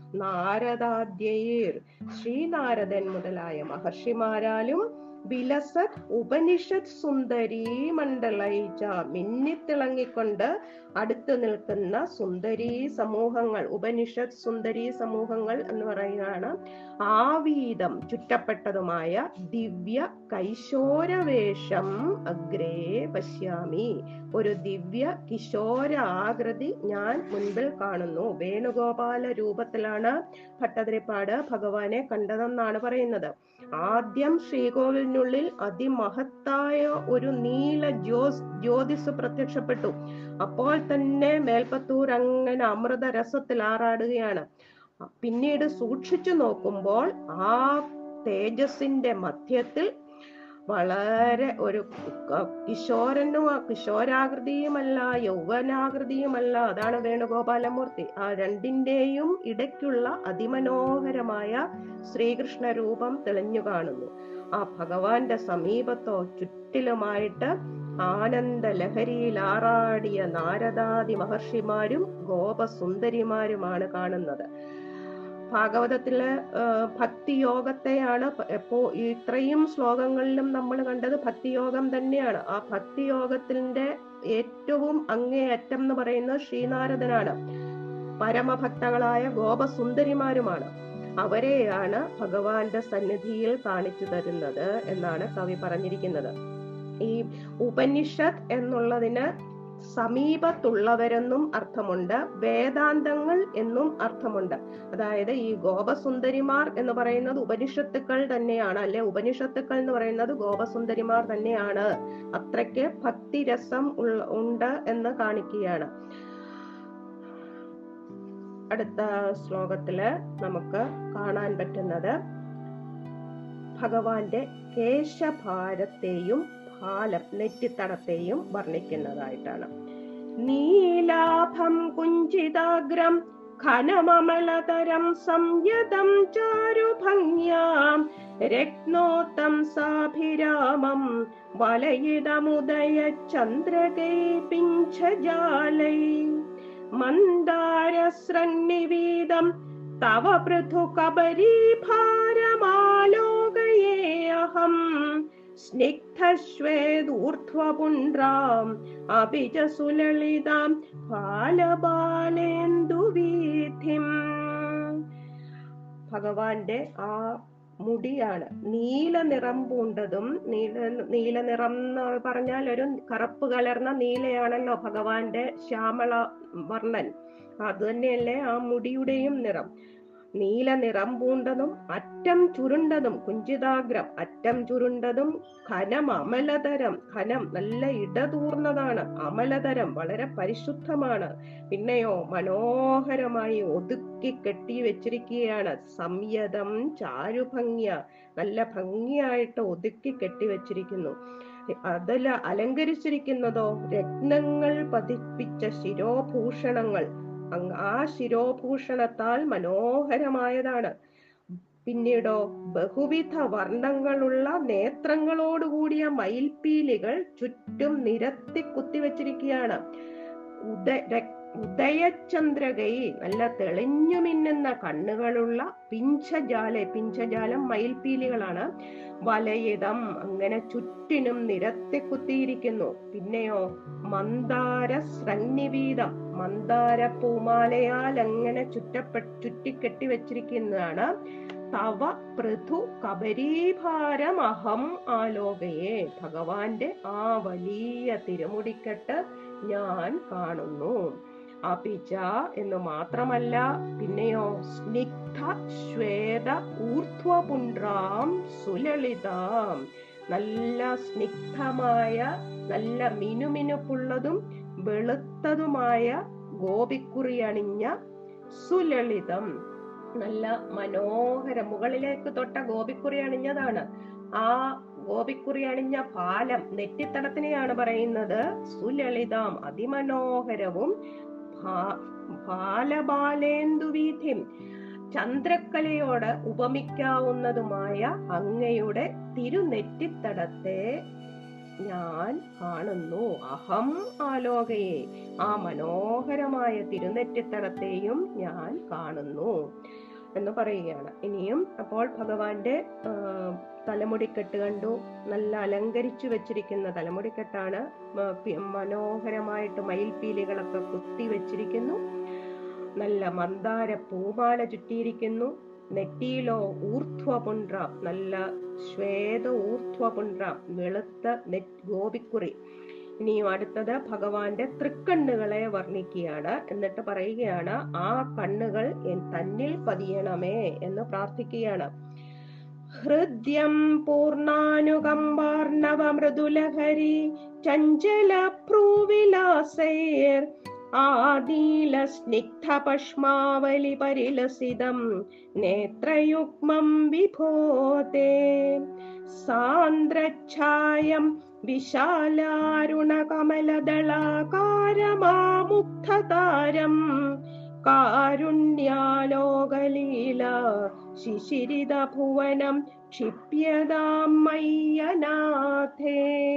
നാരദാദ്യൈർ ശ്രീനാരദൻ മുതലായ മഹർഷിമാരാലും വിലസത് ഉപനിഷത് സുന്ദരീ മണ്ഡലൈച മിന്നിത്തിളങ്ങിക്കൊണ്ട് അടുത്ത് നിൽക്കുന്ന സുന്ദരീ സമൂഹങ്ങൾ ഉപനിഷത് സുന്ദരീ സമൂഹങ്ങൾ എന്ന് പറയുന്നതാണ് ആവീതം ചുറ്റപ്പെട്ടതുമായ ദിവ്യ കൈശോരവേഷം അഗ്രേ പശ്യാമി ഒരു ദിവ്യ കിശോര ആകൃതി ഞാൻ മുൻപിൽ കാണുന്നു വേണുഗോപാല രൂപത്തിലാണ് ഭട്ടതിരിപ്പാട് ഭഗവാനെ കണ്ടതെന്നാണ് പറയുന്നത് ആദ്യം ശ്രീകോവിലിനുള്ളിൽ അതിമഹത്തായ ഒരു നീല ജ്യോസ് ജ്യോതിസ് പ്രത്യക്ഷപ്പെട്ടു അപ്പോൾ തന്നെ മേൽപ്പത്തൂർ അങ്ങനെ അമൃത രസത്തിൽ ആറാടുകയാണ് പിന്നീട് സൂക്ഷിച്ചു നോക്കുമ്പോൾ ആ തേജസിന്റെ മധ്യത്തിൽ വളരെ ഒരു ക- കിശോരനും ആ കിശോരാകൃതിയുമല്ല യൗവനാകൃതിയുമല്ല അതാണ് വേണുഗോപാലമൂർത്തി ആ രണ്ടിന്റെയും ഇടയ്ക്കുള്ള അതിമനോഹരമായ ശ്രീകൃഷ്ണ രൂപം തെളിഞ്ഞു കാണുന്നു ആ ഭഗവാന്റെ സമീപത്തോ ചുറ്റിലുമായിട്ട് ആനന്ദ ലഹരിയിൽ ആറാടിയ നാരദാദി മഹർഷിമാരും ഗോപസുന്ദരിമാരുമാണ് കാണുന്നത് ഭാഗവതത്തിലെ ആ, ഭക്തിയോഗത്തെയാണ് പ- എപ്പോ ഇത്രയും ശ്ലോകങ്ങളിലും നമ്മൾ കണ്ടത് ഭക്തിയോഗം തന്നെയാണ് ആ ഭക്തിയോഗത്തിന്റെ ഏറ്റവും അങ്ങേയറ്റം എന്ന് പറയുന്നത് ശ്രീനാരദനാണ് പരമഭക്തകളായ ഗോപസുന്ദരിമാരുമാണ് അവരെയാണ് ഭഗവാന്റെ സന്നിധിയിൽ കാണിച്ചു തരുന്നത് എന്നാണ് കവി പറഞ്ഞിരിക്കുന്നത് ഈ ഉപനിഷത്ത് എന്നുള്ളതിന് സമീപത്തുള്ളവരെന്നും അർത്ഥമുണ്ട് വേദാന്തങ്ങൾ എന്നും അർത്ഥമുണ്ട് അതായത് ഈ ഗോപസുന്ദരിമാർ എന്ന് പറയുന്നത് ഉപനിഷത്തുക്കൾ തന്നെയാണ് അല്ലെ ഉപനിഷത്തുക്കൾ എന്ന് പറയുന്നത് ഗോപസുന്ദരിമാർ തന്നെയാണ് അത്രയ്ക്ക് ഭക്തിരസം ഉള്ള ഉണ്ട് എന്ന് കാണിക്കുകയാണ് അടുത്ത ശ്ലോകത്തില് നമുക്ക് കാണാൻ പറ്റുന്നത് ഭഗവാന്റെ കേശഭാരത്തെയും ഭാലം നെറ്റിത്തടത്തെയും വർണ്ണിക്കുന്നതായിട്ടാണ് നീലാഭം കുഞ്ചിതാഗ്രം ഘനമമലതരം സംയതം ചാരുഭംഗ്യാം രത്നോത്തം സാഭിരാമം വലയിതമുദയ ചന്ദ്രകൈ പിഞ്ചജാലൈ മന്ദാരസ്രന്നിവീതം തവ പൃഥുകബരീഭാരമാലോകയേ അഹം സ്നിഗ്ധശ്വേദൂർധ്വപുണ്ട്രാം അപി ച സുലളിതാം ബാലബാലേന്ദുവീഥിം ഭഗവാന്റെ ആ മുടിയാണ് നീല നിറം പൂണ്ടതും നീല നീല നിറം എന്ന് പറഞ്ഞാൽ ഒരു കറുപ്പ് കലർന്ന നീലയാണല്ലോ ഭഗവാന്റെ ശ്യാമള വർണ്ണൻ അത് തന്നെയല്ലേ ആ മുടിയുടെയും നിറം നീല നിറം പൂണ്ടതും അറ്റം ചുരുണ്ടതും കുഞ്ചിതാഗ്രം അറ്റം ചുരുണ്ടതും ഘനം അമലതരം ഘനം നല്ല ഇടതൂർന്നതാണ് അമലതരം വളരെ പരിശുദ്ധമാണ് പിന്നെയോ മനോഹരമായി ഒതുക്കി കെട്ടി വെച്ചിരിക്കുകയാണ് സംയതം ചാരുഭംഗ്യ നല്ല ഭംഗിയായിട്ട് ഒതുക്കി കെട്ടി വെച്ചിരിക്കുന്നു അതിൽ അലങ്കരിച്ചിരിക്കുന്നതോ രത്നങ്ങൾ പതിപ്പിച്ച ശിരോഭൂഷണങ്ങൾ അങ് ആ ശിരോഭൂഷണത്താൽ മനോഹരമായതാണ് പിന്നീടോ ബഹുവിധ വർണ്ണങ്ങളുള്ള നേത്രങ്ങളോടുകൂടിയ മയിൽപീലികൾ ചുറ്റും നിരത്തി കുത്തിവെച്ചിരിക്കുകയാണ് ഉദ രക്- ഉദയചന്ദ്രകൈ നല്ല തെളിഞ്ഞു മിന്നുന്ന കണ്ണുകളുള്ള പിഞ്ചജാല പിഞ്ചജാലം മയിൽപീലികളാണ് വലയിതം അങ്ങനെ ചുറ്റിനും നിരത്തി കുത്തിയിരിക്കുന്നു പിന്നെയോ മന്ദാര സന്നിവീതം മന്ദാര പൂമാലയാൽ അങ്ങനെ ചുറ്റപ്പെ ചുറ്റിക്കെട്ടി വെച്ചിരിക്കുന്നതാണ് തവ പൃഥു കബരീഭാരമഹം ആലോകയെ ഭഗവാന്റെ ആ വലിയ തിരുമുടിക്കെട്ട് ഞാൻ കാണുന്നു അപിച എന്ന് മാത്രമല്ല പിന്നെയോ സ്നിഗ്ധ ശ്വേത ഊർധ്വപുണ്ട്രാം സുലളിതാം നല്ല സ്നിഗ്ധമായ നല്ല മിനുമിനുപ്പുള്ളതും വെളുത്തതുമായ ഗോപിക്കുറി അണിഞ്ഞ സുലളിതം നല്ല മനോഹര മുകളിലേക്ക് തൊട്ട ഗോപിക്കുറി അണിഞ്ഞതാണ് ആ ഗോപിക്കുറി അണിഞ്ഞ പാലം നെറ്റിത്തടത്തിനെയാണ് പറയുന്നത് സുലളിതാം അതിമനോഹരവും ഭാ- ബാലബാലേന്ദുവീഥിം ചന്ദ്രക്കലയോട് ഉപമിക്കാവുന്നതുമായ അങ്ങയുടെ തിരുനെറ്റിത്തടത്തെ ഞാൻ കാണുന്നു അഹം ആലോകയെ ആ മനോഹരമായ തിരുനെറ്റിത്തടത്തെയും ഞാൻ കാണുന്നു എന്ന് പറയുകയാണ് ഇനിയും അപ്പോൾ ഭഗവാന്റെ ആ, തലമുടിക്കെട്ട് കണ്ടു നല്ല അലങ്കരിച്ചു വെച്ചിരിക്കുന്ന തലമുടിക്കെട്ടാണ് മ- പി- മനോഹരമായിട്ട് മയിൽപ്പീലികളൊക്കെ കുത്തി വെച്ചിരിക്കുന്നു നല്ല മന്ദാര പൂമാല ചുറ്റിയിരിക്കുന്നു നെറ്റിയിലോ ഊർധ്വപുണ്ട്ര നല്ല ശ്വേത ഊർധ്വപുണ്ട്ര വെളുത്ത നെറ്റ് ഗോപിക്കുറി ഇനിയും അടുത്തത് ഭഗവാന്റെ തൃക്കണ്ണുകളെ വർണ്ണിക്കുകയാണ് എന്നിട്ട് പറയുകയാണ് ആ കണ്ണുകൾ എൻ- തന്നിൽ പതിയണമേ എന്ന് പ്രാർത്ഥിക്കുകയാണ് ഹൃദ്യം പൂർണ്ണാനുകമ്പാർണവ മൃദുലഹരി ചഞ്ചല ഭ്രൂവിലാസൈർ ആദീല സ്നിഗ്ധ പഷ്മാവലി പരിലസിതം നേത്രയുഗ്മം വിഭോതേ സാന്ദ്രഛായം വിശാലാരുണകമലദളാകാരമാമുഗ്ധതാരം കാരുണ്യാലോകലീല ശിശിരിത ഭുവനം ക്ഷിപ്യതാം മയ്യനാഥേ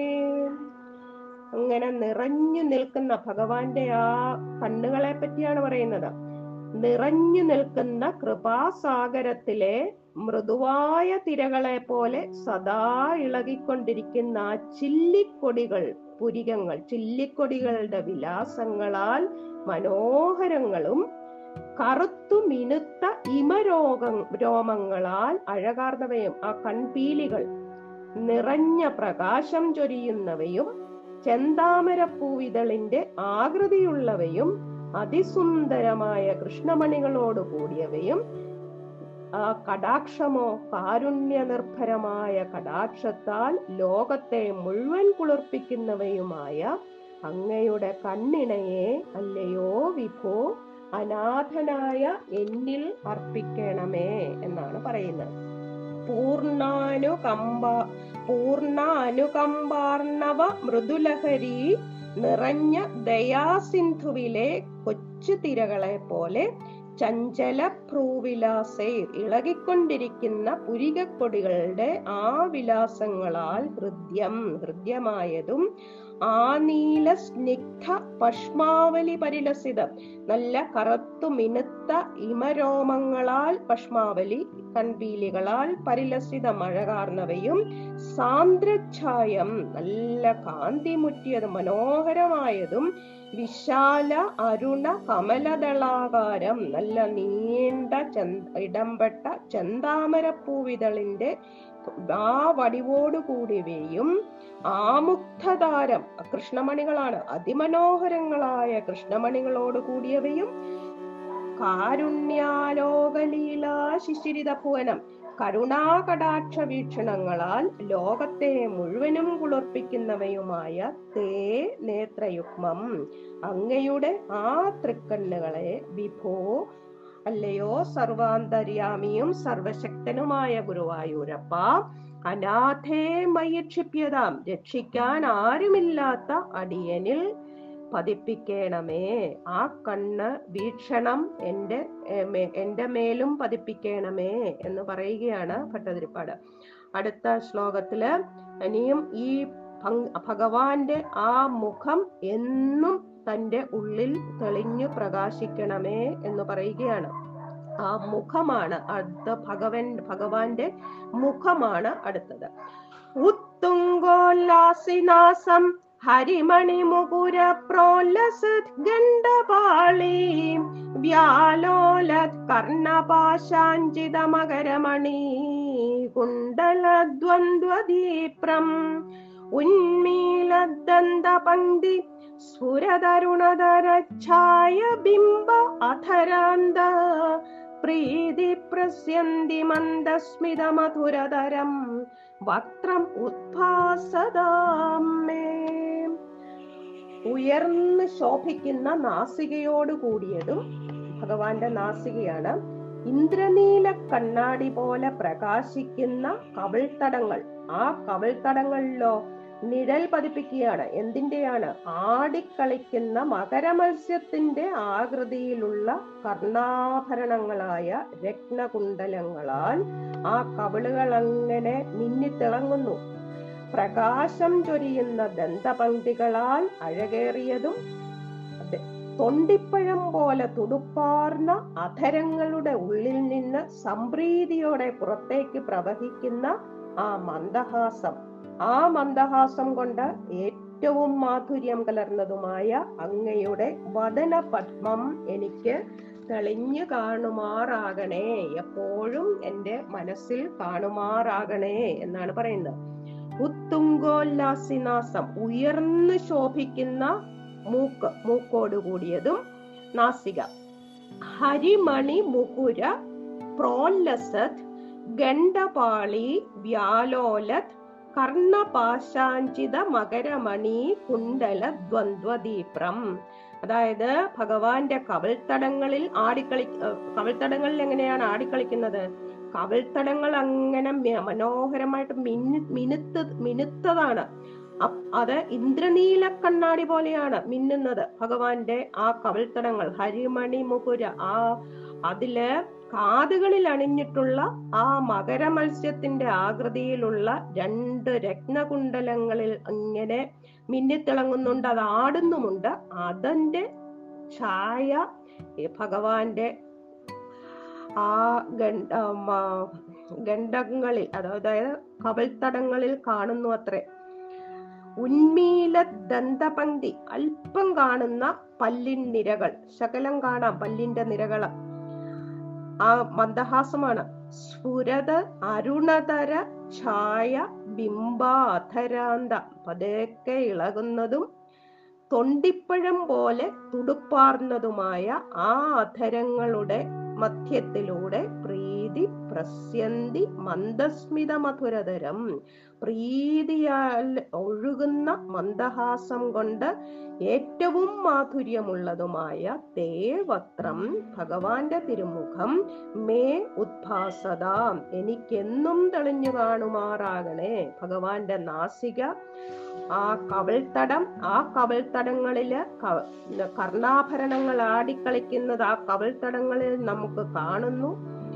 അങ്ങനെ നിറഞ്ഞു നിൽക്കുന്ന ഭഗവാന്റെ ആ കണ്ണുകളെ പറ്റിയാണ് പറയുന്നത് നിറഞ്ഞു നിൽക്കുന്ന കൃപാസാഗരത്തിലെ മൃദുവായ തിരകളെ പോലെ സദാ ഇളകിക്കൊണ്ടിരിക്കുന്ന ആ ചില്ലിക്കൊടികൾ പുരികങ്ങൾ ചില്ലിക്കൊടികളുടെ വിലാസങ്ങളാൽ മനോഹരങ്ങളും കറുത്തു മിനുത്ത ഇമരോഗ രോമങ്ങളാൽ അഴകാർന്നവയും ആ കൺപീലികൾ നിറഞ്ഞ പ്രകാശം ചൊരിയുന്നവയും ചെന്താമരപ്പൂവിതളിന്റെ ആകൃതിയുള്ളവയും അതിസുന്ദരമായ കൃഷ്ണമണികളോട് കൂടിയവയും ആ കടാക്ഷമോ കാരുണ്യ നിർഭരമായ കടാക്ഷത്താൽ ലോകത്തെ മുഴുവൻ കുളിർപ്പിക്കുന്നവയുമായ അങ്ങയുടെ കണ്ണിണയെ അല്ലയോ വിഭോ അനാഥനായ എന്നിൽ അർപ്പിക്കണമേ എന്നാണ് പറയുന്നത് പൂർണ്ണാനുകമ്പ പൂർണ്ണാനുകമ്പാർണവ മൃദുലഹരി നിറഞ്ഞ ദയാസിന്ധുവിലെ കൊച്ചു തിരകളെ പോലെ ചഞ്ചല ഭ്രൂവിലാസേ ഇളകിക്കൊണ്ടിരിക്കുന്ന പുരികക്കൊടികളുടെ ആ വിലാസങ്ങളാൽ ഹൃദ്യം ഹൃദ്യമായതും ആ നീല സ്നിഗ്ധ പഷ്മാവലി പരിലസിതം നല്ല കറുത്തു മിനുത്ത ഇമരോമങ്ങളാൽ പഷ്മാവലി കൺപീലികളാൽ പരിലസിത മഴകാർന്നവയും സാന്ദ്രഛായം നല്ല കാന്തി മുറ്റിയതും മനോഹരമായതും വിശാല അരുണ കമലദളാകാരം നല്ല നീണ്ട ചന്ത ഇടംപെട്ട ചെന്താമരപ്പൂവിതളിന്റെ ആ വടിവോട് കൂടിയവയും ആമുക്തതാരം കൃഷ്ണമണികളാണ് അതിമനോഹരങ്ങളായ കൃഷ്ണമണികളോട് കൂടിയവയും കാരുണ്യാലോകലീല ശിശിരിത ഭുവനം കരുണാകടാക്ഷ വീക്ഷണങ്ങളാൽ ലോകത്തെ മുഴുവനും കുളിർപ്പിക്കുന്നവയുമായ തേ നേത്രയുഗ്മം അങ്ങയുടെ ആ തൃക്കണ്ണുകളെ വിഭോ അല്ലയോ സർവാന്തര്യാമിയും സർവശക്തനുമായ ഗുരുവായൂരപ്പ അനാഥേ മയി ക്ഷിപ്യതാം രക്ഷിക്കാൻ ആരുമില്ലാത്ത അടിയനിൽ പതിപ്പിക്കണമേ ആ കണ്ണ് വീക്ഷണം എന്റെ ഏ, മേ- എന്റെ മേലും പതിപ്പിക്കണമേ എന്ന് പറയുകയാണ് ഭട്ടതിരിപ്പാട് അടുത്ത ശ്ലോകത്തില് ഇനിയും ഈ ഭങ്- ഭഗവാന്റെ ആ മുഖം എന്നും തന്റെ ഉള്ളിൽ തെളിഞ്ഞു പ്രകാശിക്കണമേ എന്ന് പറയുകയാണ് ആ മുഖമാണ് അടുത്ത ഭഗവൻ ഭഗവാന്റെ മുഖമാണ് അടുത്തത് ഉത്തുംഗോല്ലാസിനാസം ഹരിമണി മുകുര പ്രോലസത് ഗണ്ഡപാളി വ്യാലോലത് കർണപാശാഞ്ചിത മകരമണി കുണ്ടലദ്വന്ദ്വദീപ്രം ഉന്മീലദന്തപങ്ക്തി സ്ഫുരതരുണതരച്ഛായ ബിംബ അധരാന്ത പ്രീതി പ്രസ്യന്തി മന്ദസ്മിത മധുരതരം വക്രം ഉദ്ഭാസദാമേ ഉയർന്ന് ശോഭിക്കുന്ന നാസികയോട് കൂടിയതും ഭഗവാന്റെ നാസികയാണ് ഇന്ദ്രനീല കണ്ണാടി പോലെ പ്രകാശിക്കുന്ന കവിൾത്തടങ്ങൾ ആ കവിൾത്തടങ്ങളിലോ നിഴൽ പതിപ്പിക്കുകയാണ് എന്തിന്റെയാണ് ആടിക്കളിക്കുന്ന മകരമത്സ്യത്തിന്റെ ആകൃതിയിലുള്ള കർണാഭരണങ്ങളായ രത്നകുണ്ടലങ്ങളാൽ ആ കവിളുകൾ അങ്ങനെ മിന്നിത്തിളങ്ങുന്നു പ്രകാശം ചൊരിയുന്ന ദന്തപംക്തികളാൽ അഴകേറിയതും അതെ, തൊണ്ടിപ്പഴം പോലെ തുടുപ്പാർന്ന അധരങ്ങളുടെ ഉള്ളിൽ നിന്ന് സംപ്രീതിയോടെ പുറത്തേക്ക് പ്രവഹിക്കുന്ന ആ മന്ദഹാസം ആ മന്ദഹാസം കൊണ്ട് ഏറ്റവും മാധുര്യം കലർന്നതുമായ അങ്ങയുടെ വദന പത്മം എനിക്ക് തെളിഞ്ഞു കാണുമാറാകണേ എപ്പോഴും എൻ്റെ മനസ്സിൽ കാണുമാറാകണേ എന്നാണ് പറയുന്നത് ഉത്തുങ്കോല്ലാസിനാസം ഉയർന്നു ശോഭിക്കുന്ന മൂക്ക് മൂക്കോട് കൂടിയതും നാസിക ഹരിമണി മുകുര പ്രോല്ലസത് ഗണ്ഡപാളി വ്യാലോലത് കർണപാശാഞ്ചിത മകരമണി കുണ്ടല ദ്വന്ദ്വദീപ്രം അതായത് ഭഗവാന്റെ കവിൾത്തടങ്ങളിൽ ആടിക്കളി ഏഹ് കവിൾത്തടങ്ങളിൽ എങ്ങനെയാണ് ആടിക്കളിക്കുന്നത് കവിൾത്തടങ്ങൾ അങ്ങനെ മ- മനോഹരമായിട്ട് മിന്നു മിനുത്ത് മിനുത്തതാണ് അപ്- അത് ഇന്ദ്രനീല കണ്ണാടി പോലെയാണ് മിന്നുന്നത് ഭഗവാന്റെ ആ കവിൾത്തടങ്ങൾ ഹരിമണി മുകുര ആ അതില് കാതുകളിൽ അണിഞ്ഞിട്ടുള്ള ആ മകരമത്സ്യത്തിന്റെ ആകൃതിയിലുള്ള രണ്ട് രത്നകുണ്ടലങ്ങളിൽ ഇങ്ങനെ മിന്നിത്തിളങ്ങുന്നുണ്ട് അത് ആടുന്നുമുണ്ട് അതിന്റെ ഛായ ഈ ഭഗവാന്റെ ആ ഗണ്ട മ, ഗണ്ഡങ്ങളിൽ അതായത് കവിൾത്തടങ്ങളിൽ കാണുന്നു അത്രേ ഉന്മീല ദന്തപങ്ക്തി അല്പം കാണുന്ന പല്ലിൻ നിരകൾ ശകലം കാണാം പല്ലിന്റെ നിരകള് ആ മന്ദഹാസമാണ് സ്ഫുരത അരുണതര ഛായ ബിംബാധരാന്ത പതുക്കെ ഇളകുന്നതും തൊണ്ടിപ്പഴം പോലെ തുടുപ്പാർന്നതുമായ ആ അധരങ്ങളുടെ മധ്യത്തിലൂടെ പ്രീതി പ്രസ്യന്തി മന്ദസ്മിത മധുരതരം പ്രീതിയാൽ ഒഴുകുന്ന മന്ദഹാസം കൊണ്ട് ഏറ്റവും മാധുര്യമുള്ളതുമായ തേ വക്രം ഭഗവാന്റെ തിരുമുഖം മേ ഉദ്ഭാസതാം എനിക്കെന്നും തെളിഞ്ഞു കാണുമാറാകണേ ഭഗവാന്റെ നാസിക ആ കവിൾത്തടം ആ കവിൾത്തടങ്ങളില് ക- കർണാഭരണങ്ങൾ ആടിക്കളിക്കുന്നത് ആ കവിൾത്തടങ്ങളിൽ നമുക്ക് കാണുന്നു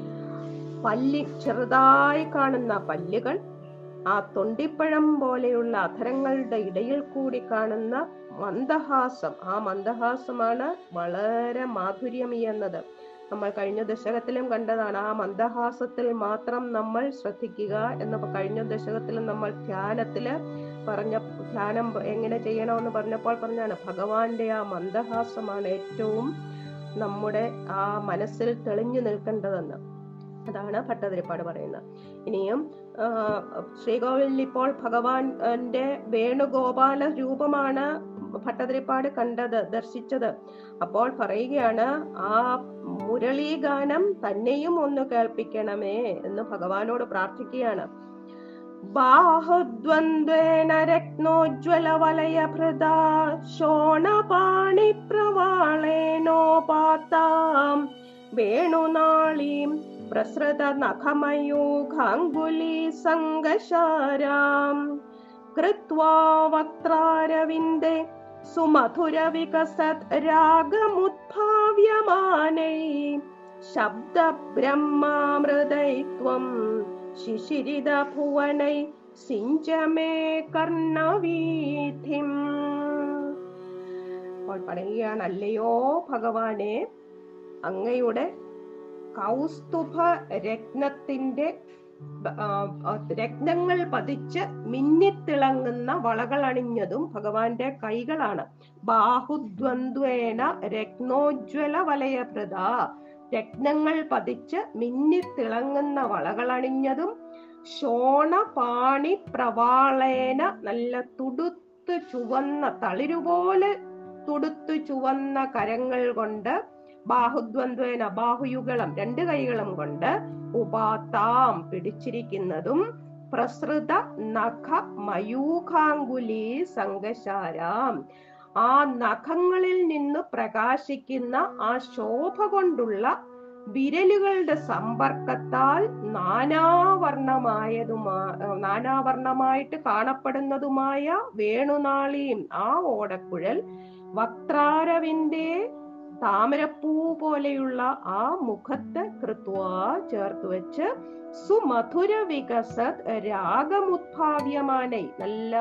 പല്ലി ചെറുതായി കാണുന്ന പല്ലുകൾ ആ തൊണ്ടിപ്പഴം പോലെയുള്ള അധരങ്ങളുടെ ഇടയിൽ കൂടി കാണുന്ന മന്ദഹാസം ആ മന്ദഹാസമാണ് വളരെ മാധുര്യമീയുന്നത് നമ്മൾ കഴിഞ്ഞ ദശകത്തിലും കണ്ടതാണ് ആ മന്ദഹാസത്തിൽ മാത്രം നമ്മൾ ശ്രദ്ധിക്കുക എന്ന് കഴിഞ്ഞ ദശകത്തിലും നമ്മൾ ധ്യാനത്തില് പറഞ്ഞ ധ്യാനം എങ്ങനെ ചെയ്യണമെന്ന് പറഞ്ഞപ്പോൾ പറഞ്ഞാണ് ഭഗവാന്റെ ആ മന്ദഹാസമാണ് ഏറ്റവും നമ്മുടെ ആ മനസ്സിൽ തെളിഞ്ഞു നിൽക്കേണ്ടതെന്ന് അതാണ് ഭട്ടതിരിപ്പാട് പറയുന്നത് ഇനിയും ആ, ശ്രീകോവിലിൽ ഇപ്പോൾ ഭഗവാന്റെ വേണുഗോപാല രൂപമാണ് ഭട്ടതിരിപ്പാട് കണ്ടത് ദർശിച്ചത് അപ്പോൾ പറയുകയാണ് ആ മുരളീഗാനം തന്നെയും ഒന്ന് കേൾപ്പിക്കണമേ എന്ന് ഭഗവാനോട് പ്രാർത്ഥിക്കുകയാണ് ബാഹുദ്വന്ദ്വേന രത്നോജ്വല വലയഭൃതാ ശോണപാണി പ്രവാളേനോപാത്താം വേണുനാളീം പ്രസൃത നഖമയൂഖാങ്കുലീ സംഗശാരാം കൃത്വാ വക്രാരവിന്ദേ സുമധുര വികസത് രാഗമുദ്ഭാവ്യമാനൈ ശബ്ദ ബ്രഹ്മാമൃതൈത്വം ശിശിരിത ഭുവനൈ സിഞ്ചമേ കർണവീഥിം അപ്പോൾ പറയുകയാണ് അല്ലയോ ഭഗവാനെ അങ്ങയുടെ കൗസ്തുഭ രത്നത്തിന്റെ ബ- ആ, ആ, രത്നങ്ങൾ പതിച്ച് മിന്നിത്തിളങ്ങുന്ന വളകൾ അണിഞ്ഞതും ഭഗവാന്റെ കൈകളാണ് ബാഹുദ്വന്ദ്വേന രത്നോജ്വല വലയപ്രദ രത്നങ്ങൾ പതിച്ച് മിന്നിത്തിളങ്ങുന്ന വളകൾ അണിഞ്ഞതും ശോണപാണി പ്രവാളേന നല്ല തുടുത്ത് ചുവന്ന തളിരുപോലെ തുടുത്തു ചുവന്ന കരങ്ങൾ കൊണ്ട് ബാഹുദ്വന്ദ്വേന ബാഹുയുഗളം രണ്ട് കൈകളും കൊണ്ട് ഉപാത്താം പിടിച്ചിരിക്കുന്നതും പ്രസൃത നഖ മയൂഖാങ്കുലി സംഘശാരാം ആ നഖങ്ങളിൽ നിന്ന് പ്രകാശിക്കുന്ന ആ ശോഭ കൊണ്ടുള്ള വിരലുകളുടെ സമ്പർക്കത്താൽ നാനാവർണമായതുമാ നാനാവർണമായിട്ട് കാണപ്പെടുന്നതുമായ വേണുനാളിയും ആ ഓടക്കുഴൽ വക്രാരവിന്റെ താമരപ്പൂ പോലെയുള്ള ആ മുഖത്ത് കൃത്വ ചേർത്ത് വെച്ച് സുമധുര വികസത് രാഗമുദ്ഭാവ്യമാനൈ നല്ല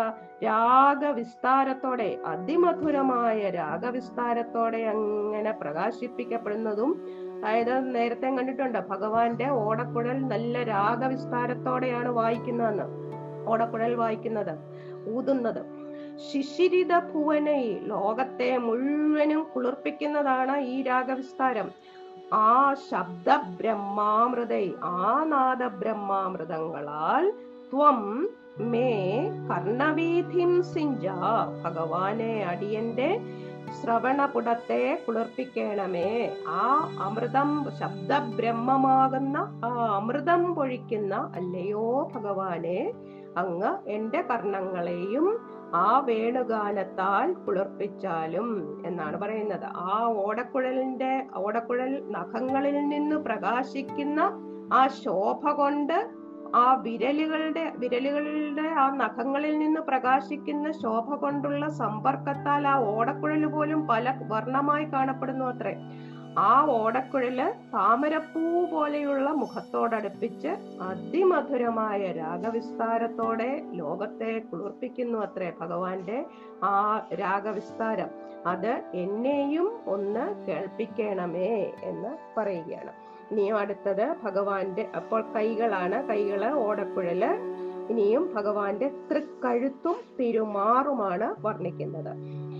രാഗവിസ്താരത്തോടെ അതിമധുരമായ രാഗവിസ്താരത്തോടെ അങ്ങനെ പ്രകാശിപ്പിക്കപ്പെടുന്നതും അതായത് നേരത്തെ കണ്ടിട്ടുണ്ട് ഭഗവാന്റെ ഓടക്കുഴൽ നല്ല രാഗവിസ്താരത്തോടെയാണ് വായിക്കുന്നതെന്ന് ഓടക്കുഴൽ വായിക്കുന്നത് ഊതുന്നത് ശിശിരിത ഭുവനൈ ലോകത്തെ മുഴുവനും കുളിർപ്പിക്കുന്നതാണ് ഈ രാഗവിസ്താരം ആ ശബ്ദ ബ്രഹ്മാമൃതൈ ആ നാദ ബ്രഹ്മാമൃതങ്ങളാൽ ത്വം മേ കർണവീഥിം സിഞ്ച ഭഗവാനെ അടിയന്റെ ശ്രവണപുടത്തെ കുളിർപ്പിക്കണമേ ആ അമൃതം ശബ്ദ ബ്രഹ്മമാകുന്ന ആ അമൃതം പൊഴിക്കുന്ന അല്ലയോ ഭഗവാനെ അങ്ങ് എന്റെ കർണങ്ങളെയും ആ വേണുഗാനത്താൽ കുളിർപ്പിച്ചാലും എന്നാണ് പറയുന്നത് ആ ഓടക്കുഴലിന്റെ ഓടക്കുഴൽ നഖങ്ങളിൽ നിന്ന് പ്രകാശിക്കുന്ന ആ ശോഭ കൊണ്ട് ആ വിരലുകളുടെ വിരലുകളുടെ ആ നഖങ്ങളിൽ നിന്ന് പ്രകാശിക്കുന്ന ശോഭ കൊണ്ടുള്ള സമ്പർക്കത്താൽ ആ ഓടക്കുഴൽ പോലും പല വർണ്ണമായി കാണപ്പെടുന്നു അത്രേ ആ ഓടക്കുഴല് താമരപ്പൂ പോലെയുള്ള മുഖത്തോടടുപ്പിച്ച് അതിമധുരമായ രാഗവിസ്താരത്തോടെ ലോകത്തെ കുളിർപ്പിക്കുന്നു അത്രേ ഭഗവാന്റെ ആ രാഗവിസ്താരം അത് എന്നെയും ഒന്ന് കേൾപ്പിക്കണമേ എന്ന് പറയുകയാണ് ഇനിയും അടുത്തത് ഭഗവാന്റെ അപ്പോൾ കൈകളാണ് കൈകള് ഓടക്കുഴല് ഇനിയും ഭഗവാന്റെ തൃക്കഴുത്തും തിരുമാറുമാണ് വർണ്ണിക്കുന്നത്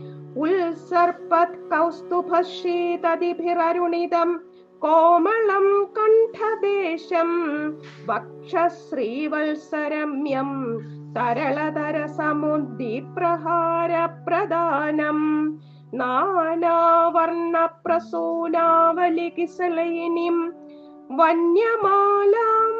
ഉത്സർപ്പത് കൗസ്തുഭശീതതിഭിരരുണിതം കോമളം കണ്ഠദേശം വക്ഷശ്രീവത്സരമ്യം തരളതര സമുദ്ദീപ്രഹാര പ്രദാനം നാനാവർണ പ്രസൂനാവലികിസലയിനിം വന്യമാലാം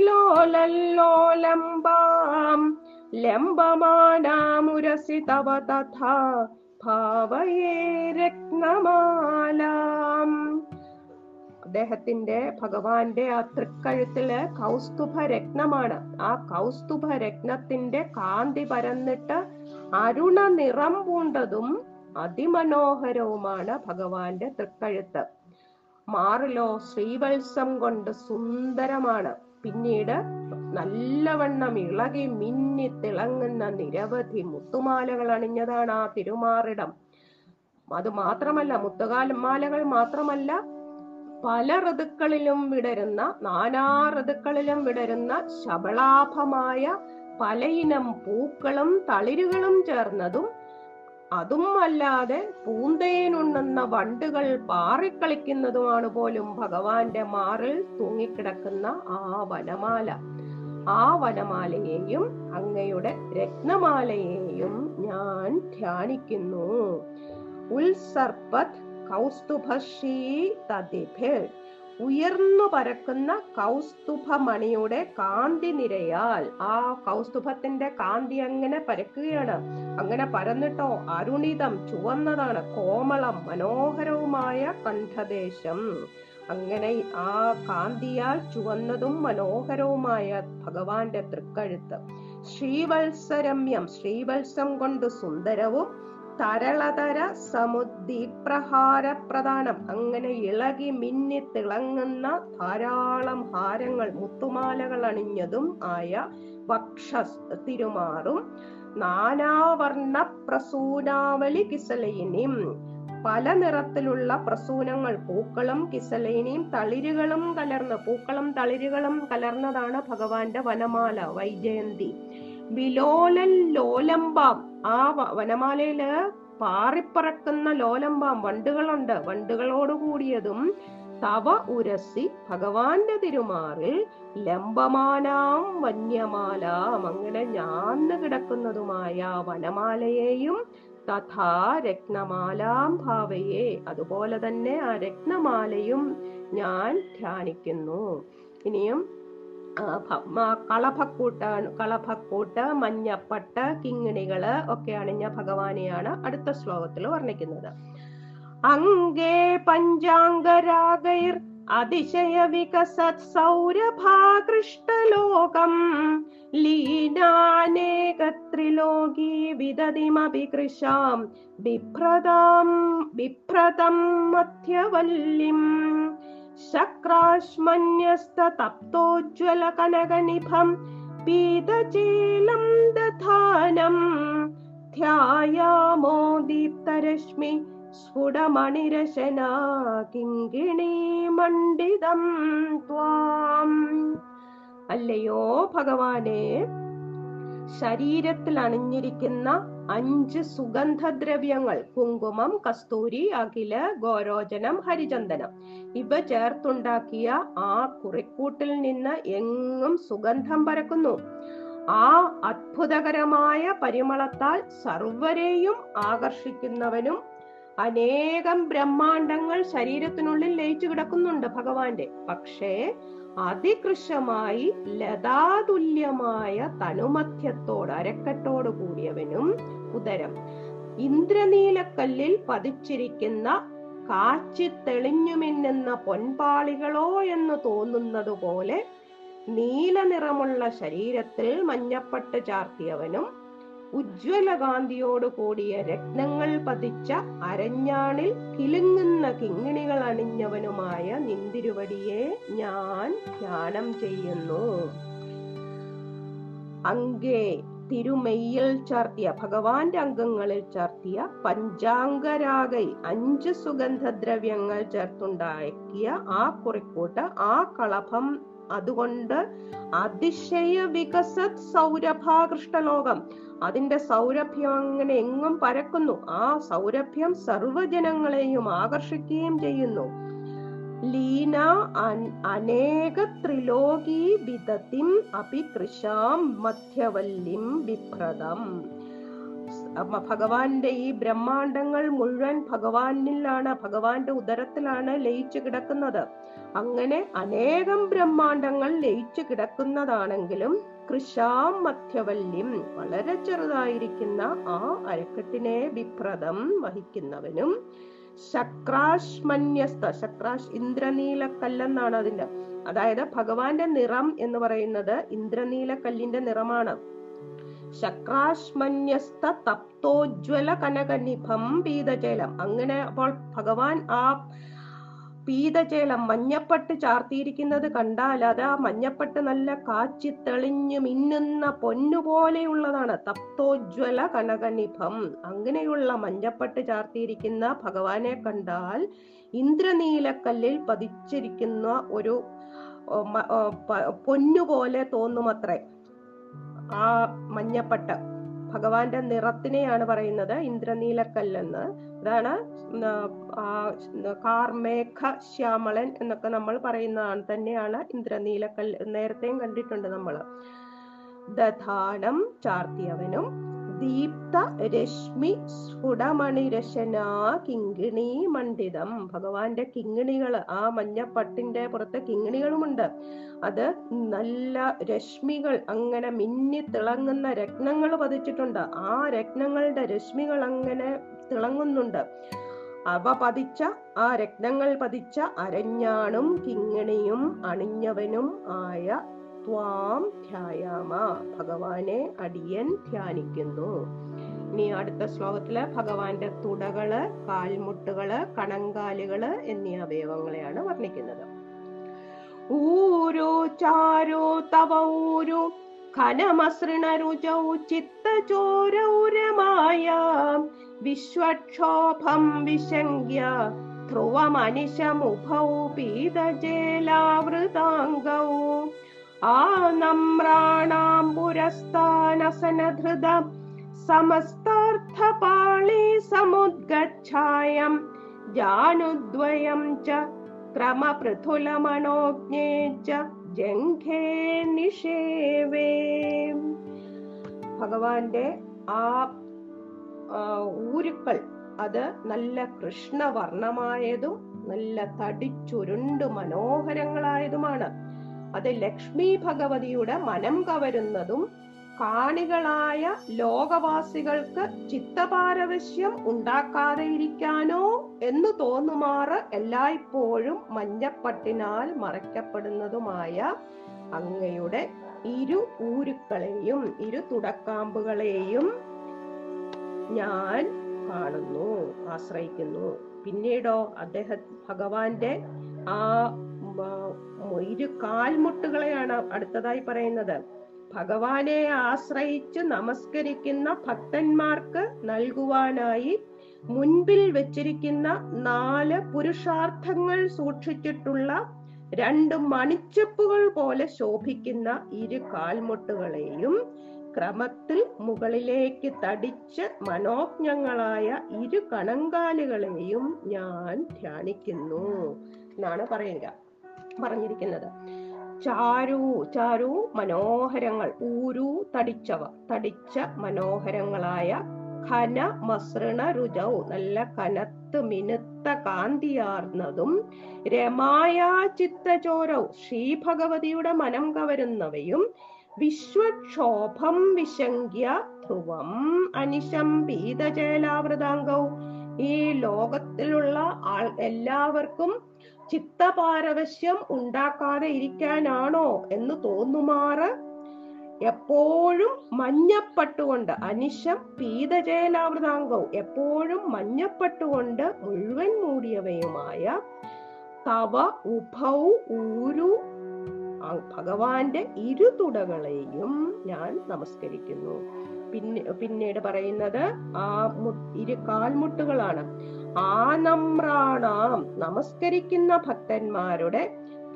വിലോലല്ലോലംബാം ലംബമാനാമുരസി തവ തഥാ ഭാവയേ രത്നമാലാം അദ്ദേഹത്തിന്റെ ഭഗവാന്റെ ആ തൃക്കഴുത്തില് കൗസ്തുഭ രത്നമാണ് ആ കൗസ്തുഭ രത്നത്തിന്റെ കാന്തി പരന്നിട്ട് അരുണ നിറം പൂണ്ടതും അതിമനോഹരവുമാണ് ഭഗവാന്റെ തൃക്കഴുത്ത് മാറിലോ ശ്രീവത്സം കൊണ്ട് സുന്ദരമാണ് പിന്നീട് നല്ലവണ്ണം ഇളകി മിന്നി തിളങ്ങുന്ന നിരവധി മുത്തുമാലകൾ അണിഞ്ഞതാണ് ആ തിരുമാറിടം അത് മാത്രമല്ല മുത്തുകാലമാലകൾ മാത്രമല്ല പല ഋതുക്കളിലും വിടരുന്ന നാനാ ഋതുക്കളിലും വിടരുന്ന ശബളാഭമായ പലയിനം പൂക്കളും തളിരുകളും ചേർന്നതും അതും അല്ലാതെ പൂന്തേനുണ്ണുന്ന വണ്ടുകൾ പാറിക്കളിക്കുന്നതുമാണ് പോലും ഭഗവാന്റെ മാറിൽ തൂങ്ങിക്കിടക്കുന്ന ആ വനമാല ആ വനമാലയെയും അങ്ങയുടെ രത്നമാലയെയും ഞാൻ ധ്യാനിക്കുന്നു ഉത്സർപ്പത് കൗസ്തുഭശീ തതിഭിർ ഉയർന്നു പരക്കുന്ന കൗസ്തുഭമണിയുടെ കാന്തി നിരയാൽ ആ കൗസ്തുഭത്തിന്റെ കാന്തി അങ്ങനെ പരക്കുകയാണ് അങ്ങനെ പരന്നിട്ടോ അരുണിതം ചുവന്നതാണ് കോമളം മനോഹരവുമായ കണ്ഠദേശം അങ്ങനെ ആ കാന്തിയാൽ ചുവന്നതും മനോഹരവുമായ ഭഗവാന്റെ തൃക്കഴുത്ത് ശ്രീവത്സരമ്യം ശ്രീവത്സം കൊണ്ട് സുന്ദരവും തരളതര സമുദ്ദീപ്രഹാര പ്രധാനം അങ്ങനെ ഇളകി മിന്നി തിളങ്ങുന്ന ധാരാളം ഹാരങ്ങൾ മുത്തുമാലകൾ അണിഞ്ഞതും ആയ വക്ഷ തിരുമാറും നാനാവർണ പ്രസൂനാവലി കിസലയിനിം പല നിറത്തിലുള്ള പ്രസൂനങ്ങൾ പൂക്കളും കിസലേനിയും തളിരുകളും കലർന്ന് പൂക്കളും തളിരുകളും കലർന്നതാണ് ഭഗവാന്റെ വനമാല വൈജയന്തി വിലോലൻ ലോലംബാം ആ വ- വനമാലയില് പാറിപ്പറക്കുന്ന ലോലംബാം വണ്ടുകളുണ്ട് വണ്ടുകളോട് കൂടിയതും തവ ഉരസി ഭഗവാന്റെ തിരുമാറിൽ ലംബമാനാം വന്യമാലാം അങ്ങനെ ഞാന്ന് കിടക്കുന്നതുമായ വനമാലയെയും തഥാ രത്നമാലാം ഭാവയെ അതുപോലെ തന്നെ ആ രത്നമാലയും ഞാൻ ധ്യാനിക്കുന്നു ഇനിയും ആ, ഭ- മ- കളഭക്കൂട്ടാണ് കളഭക്കൂട്ട് മഞ്ഞപ്പട്ട് കിങ്ങിണികള് ഒക്കെ അണിഞ്ഞ ഭഗവാനെയാണ് അടുത്ത ശ്ലോകത്തിൽ വർണ്ണിക്കുന്നത് അങ്കേ പഞ്ചാംഗരാഗൈർ അതിശയ വികസത് സൗരഭാകൃഷ്ടലോകം ലീനാനേകത്രിലോകീ വിദതിമപി കൃശാം ബിഭ്രതാം ബിഭ്രതം മധ്യവല്ലിം ശക്രാശ്മന്യസ്തപ്തോജ്വല കനകനിഭം പീതചീലം ദധാനം ധ്യായാമോ ദീപ്തരശ്മി സ്ഫുടമണിരശനാ കിങ്കിണീ മണ്ഡിതം ത്വാം അല്ലയോ ഭഗവാനെ ശരീരത്തിൽ അണിഞ്ഞിരിക്കുന്ന അഞ്ച് സുഗന്ധദ്രവ്യങ്ങൾ കുങ്കുമം കസ്തൂരി അഖില് ഗോരോചനം ഹരിചന്ദനം ഇവ ചേർത്തുണ്ടാക്കിയ ആ കുറിക്കൂട്ടിൽ നിന്ന് എങ്ങും സുഗന്ധം പരക്കുന്നു ആ അത്ഭുതകരമായ പരിമളത്താൽ സർവരെയും ആകർഷിക്കുന്നവനും അനേകം ബ്രഹ്മാണ്ടങ്ങൾ ശരീരത്തിനുള്ളിൽ ലയിച്ചു കിടക്കുന്നുണ്ട് ഭഗവാന്റെ പക്ഷേ അതികൃശമായി ലതാതുല്യമായ തനുമധ്യത്തോട് അരക്കെട്ടോട് കൂടിയവനും ഉദരം ഇന്ദ്രനീലക്കല്ലിൽ പതിച്ചിരിക്കുന്ന കാച്ചി തെളിഞ്ഞു മിന്നുന്ന പൊൻപാളികളോ എന്ന് തോന്നുന്നത് പോലെ നീല നിറമുള്ള ശരീരത്തിൽ മഞ്ഞപ്പട്ട് ചാർത്തിയവനും ഉജ്ജ്വലകാന്തിയോട് കൂടിയ രത്നങ്ങൾ പതിച്ച അരഞ്ഞാണിൽ കിലുങ്ങുന്ന കിങ്ങിണികൾ അണിഞ്ഞവനുമായ നിന്തിരുവടിയെ ഞാൻ ധ്യാനം ചെയ്യുന്നു അങ്കേ തിരുമെയ്യിൽ ചാർത്തിയ ഭഗവാന്റെ അംഗങ്ങളിൽ ചാർത്തിയ പഞ്ചാംഗരാഗൈ അഞ്ച് സുഗന്ധദ്രവ്യങ്ങൾ ചേർത്തുണ്ടാക്കിയ ആ കുറിക്കൂട്ട് ആ കളഭം അതുകൊണ്ട് അതിശയ വികസത് സൗരഭാകൃഷ്ടലോകം അതിന്റെ സൗരഭ്യം അങ്ങനെ എങ്ങും പരക്കുന്നു ആ സൗരഭ്യം സർവജനങ്ങളെയും ആകർഷിക്കുകയും ചെയ്യുന്നു ലീന അൻ- അനേക ത്രിലോകി വിദതിം അപി കൃശാം മധ്യവല്ലിം വിഭ്രതം അമ്മ ഭഗവാന്റെ ഈ ബ്രഹ്മാണ്ടങ്ങൾ മുഴുവൻ ഭഗവാനിലാണ് ഭഗവാന്റെ ഉദരത്തിലാണ് ലയിച്ചു കിടക്കുന്നത് അങ്ങനെ അനേകം ബ്രഹ്മാണ്ടങ്ങൾ ലയിച്ചു കിടക്കുന്നതാണെങ്കിലും കൃഷാം മധ്യവല്യം വളരെ ചെറുതായിരിക്കുന്ന ആ അരക്കെട്ടിനെ വിഭ്രതം വഹിക്കുന്നവനും ശക്രാശ്മന്യസ്ത ശക്രാശ് ഇന്ദ്രനീലക്കല്ലെന്നാണ് അതിന്റെ അതായത് ഭഗവാന്റെ നിറം എന്ന് പറയുന്നത് ഇന്ദ്രനീലക്കല്ലിന്റെ നിറമാണ് ശക്രാശ്മന്യസ്ത തപ്തോജ്വല കനകനിഭം പീതജലം അങ്ങനെ അപ്പോൾ ഭഗവാൻ ആ പീതജലം മഞ്ഞപ്പട്ട് ചാർത്തിയിരിക്കുന്നത് കണ്ടാൽ അത് ആ മഞ്ഞപ്പട്ട് നല്ല കാച്ചി തെളിഞ്ഞു മിന്നുന്ന പൊന്നു പോലെയുള്ളതാണ് തപ്തോജ്വല കനകനിഭം അങ്ങനെയുള്ള മഞ്ഞപ്പട്ട് ചാർത്തിയിരിക്കുന്ന ഭഗവാനെ കണ്ടാൽ ഇന്ദ്രനീലക്കല്ലിൽ പതിച്ചിരിക്കുന്ന ഒരു ഓ, മ- ഓ, പ- പൊന്നുപോലെ തോന്നുമത്രേ ആ മഞ്ഞപ്പട്ട് ഭഗവാന്റെ നിറത്തിനെയാണ് പറയുന്നത് ഇന്ദ്രനീലക്കല്ലെന്ന് അതാണ് ന- ആ കാർമേഘ ശ്യാമളൻ എന്നൊക്കെ നമ്മൾ പറയുന്നതാണ് തന്നെയാണ് ഇന്ദ്രനീലക്കല്ല് നേരത്തെയും കണ്ടിട്ടുണ്ട് നമ്മൾ ദധാനം ചാർത്തിയവനും ദീപ്ത രശ്മി സ്ഫുടമണിരശനാ കിങ്ങിണി മണ്ഡിതം ഭഗവാന്റെ കിങ്ങിണികൾ ആ മഞ്ഞപ്പട്ടിന്റെ പുറത്ത് കിങ്ങിണികളുമുണ്ട് അത് നല്ല രശ്മികൾ അങ്ങനെ മിന്നി തിളങ്ങുന്ന രത്നങ്ങൾ പതിച്ചിട്ടുണ്ട് ആ രത്നങ്ങളുടെ രശ്മികൾ അങ്ങനെ തിളങ്ങുന്നുണ്ട് അവ പതിച്ച ആ രത്നങ്ങൾ പതിച്ച അരഞ്ഞാണും കിങ്ങിണിയും അണിഞ്ഞവനും ആയ ത്വാം ധ്യായാമ ഭഗവാനെ അടിയൻ ധ്യാനിക്കുന്നു ഇനി അടുത്ത ശ്ലോകത്തില് ഭഗവാന്റെ തുടകള് കാൽമുട്ടുകള് കണങ്കാലുകള് എന്നീ അവയവങ്ങളെയാണ് വർണ്ണിക്കുന്നത് ഊരു ചാരു തവ ഊരു ഘനമസൃണരുചൗ ചിത്തചോരൗരമായ വിശ്വക്ഷോഭം വിശങ്ക്യ ധ്രുവമനിശമുഭൗ പീതജേലാവൃതാംഗൗ ആനമ്രാണാം പുരസ്ഥാനസനധൃത സമസ്താർത്ഥപാളി സമുദ്ഗച്ഛായം ജാനുദ്വയം ച ക്രമപൃഥുലമണോജ്ഞേ ച ജംഘേ നിഷേവേ ഭഗവാന്റെ ആ ആ, ഊരുക്കൾ അത് നല്ല കൃഷ്ണവർണമായതും നല്ല തടിച്ചുരുണ്ടു മനോഹരങ്ങളായതുമാണ് അത് ലക്ഷ്മി ഭഗവതിയുടെ മനം കവരുന്നതും കാണികളായ ലോകവാസികൾക്ക് ചിത്തപാരവശ്യം ഉണ്ടാക്കാതെ ഇരിക്കാനോ എന്ന് തോന്നുമാറ് എല്ലായ്പ്പോഴും മഞ്ഞപ്പട്ടിനാൽ മറയ്ക്കപ്പെടുന്നതുമായ അങ്ങയുടെ ഇരു ഊരുക്കളെയും ഇരു തുടക്കാമ്പുകളെയും ഞാൻ കാണുന്നു ആശ്രയിക്കുന്നു പിന്നീടോ അദ്ദേഹം ഭഗവാന്റെ ആ മ- ഇരു കാൽമുട്ടുകളെയാണ് അടുത്തതായി പറയുന്നത് ഭഗവാനെ ആശ്രയിച്ച് നമസ്കരിക്കുന്ന ഭക്തന്മാർക്ക് നൽകുവാനായി മുൻപിൽ വെച്ചിരിക്കുന്ന നാല് പുരുഷാർത്ഥങ്ങൾ സൂക്ഷിച്ചിട്ടുള്ള രണ്ട് മണിച്ചപ്പുകൾ പോലെ ശോഭിക്കുന്ന ഇരു കാൽമുട്ടുകളെയും ക്രമത്തിൽ മുകളിലേക്ക് തടിച്ച് മനോജ്ഞങ്ങളായ ഇരു കണങ്കാലുകളെയും ഞാൻ ധ്യാനിക്കുന്നു എന്നാണ് പറയുക പറഞ്ഞിരിക്കുന്നത് ചാരു ചാരു മനോഹരങ്ങൾ ഊരു തടിച്ചവ തടിച്ച മനോഹരങ്ങളായ ഘന മസൃണ രുചൗ നല്ല കനത്ത് മിനുത്ത കാന്തിയാർന്നതും രമായ ചിത്തചോരൗ ശ്രീഭഗവതിയുടെ മനം കവരുന്നവയും വിശ്വക്ഷോഭം വിശങ്ക്യ ധ്രുവം അനിശം പീതജലാവൃതാംഗൗ ഈ ലോകത്തിലുള്ള ആൾ എല്ലാവർക്കും ചിത്തപാരവശ്യം ഉണ്ടാക്കാതെ ഇരിക്കാനാണോ എന്ന് തോന്നുമാറ് എപ്പോഴും മഞ്ഞപ്പട്ടുകൊണ്ട് അനിശം പീതജലാവൃതാംഗവും എപ്പോഴും മഞ്ഞപ്പട്ടുകൊണ്ട് മുഴുവൻ മൂടിയവയുമായ തവ ഉഭൗ ഊരു ആ ഭഗവാന്റെ ഇരുതുടകളെയും ഞാൻ നമസ്കരിക്കുന്നു പിന്നെ പിന്നീട് പറയുന്നത് ആ മു- ഇരു കാൽമുട്ടുകളാണ് ആനമ്രാണാം നമസ്കരിക്കുന്ന ഭക്തന്മാരുടെ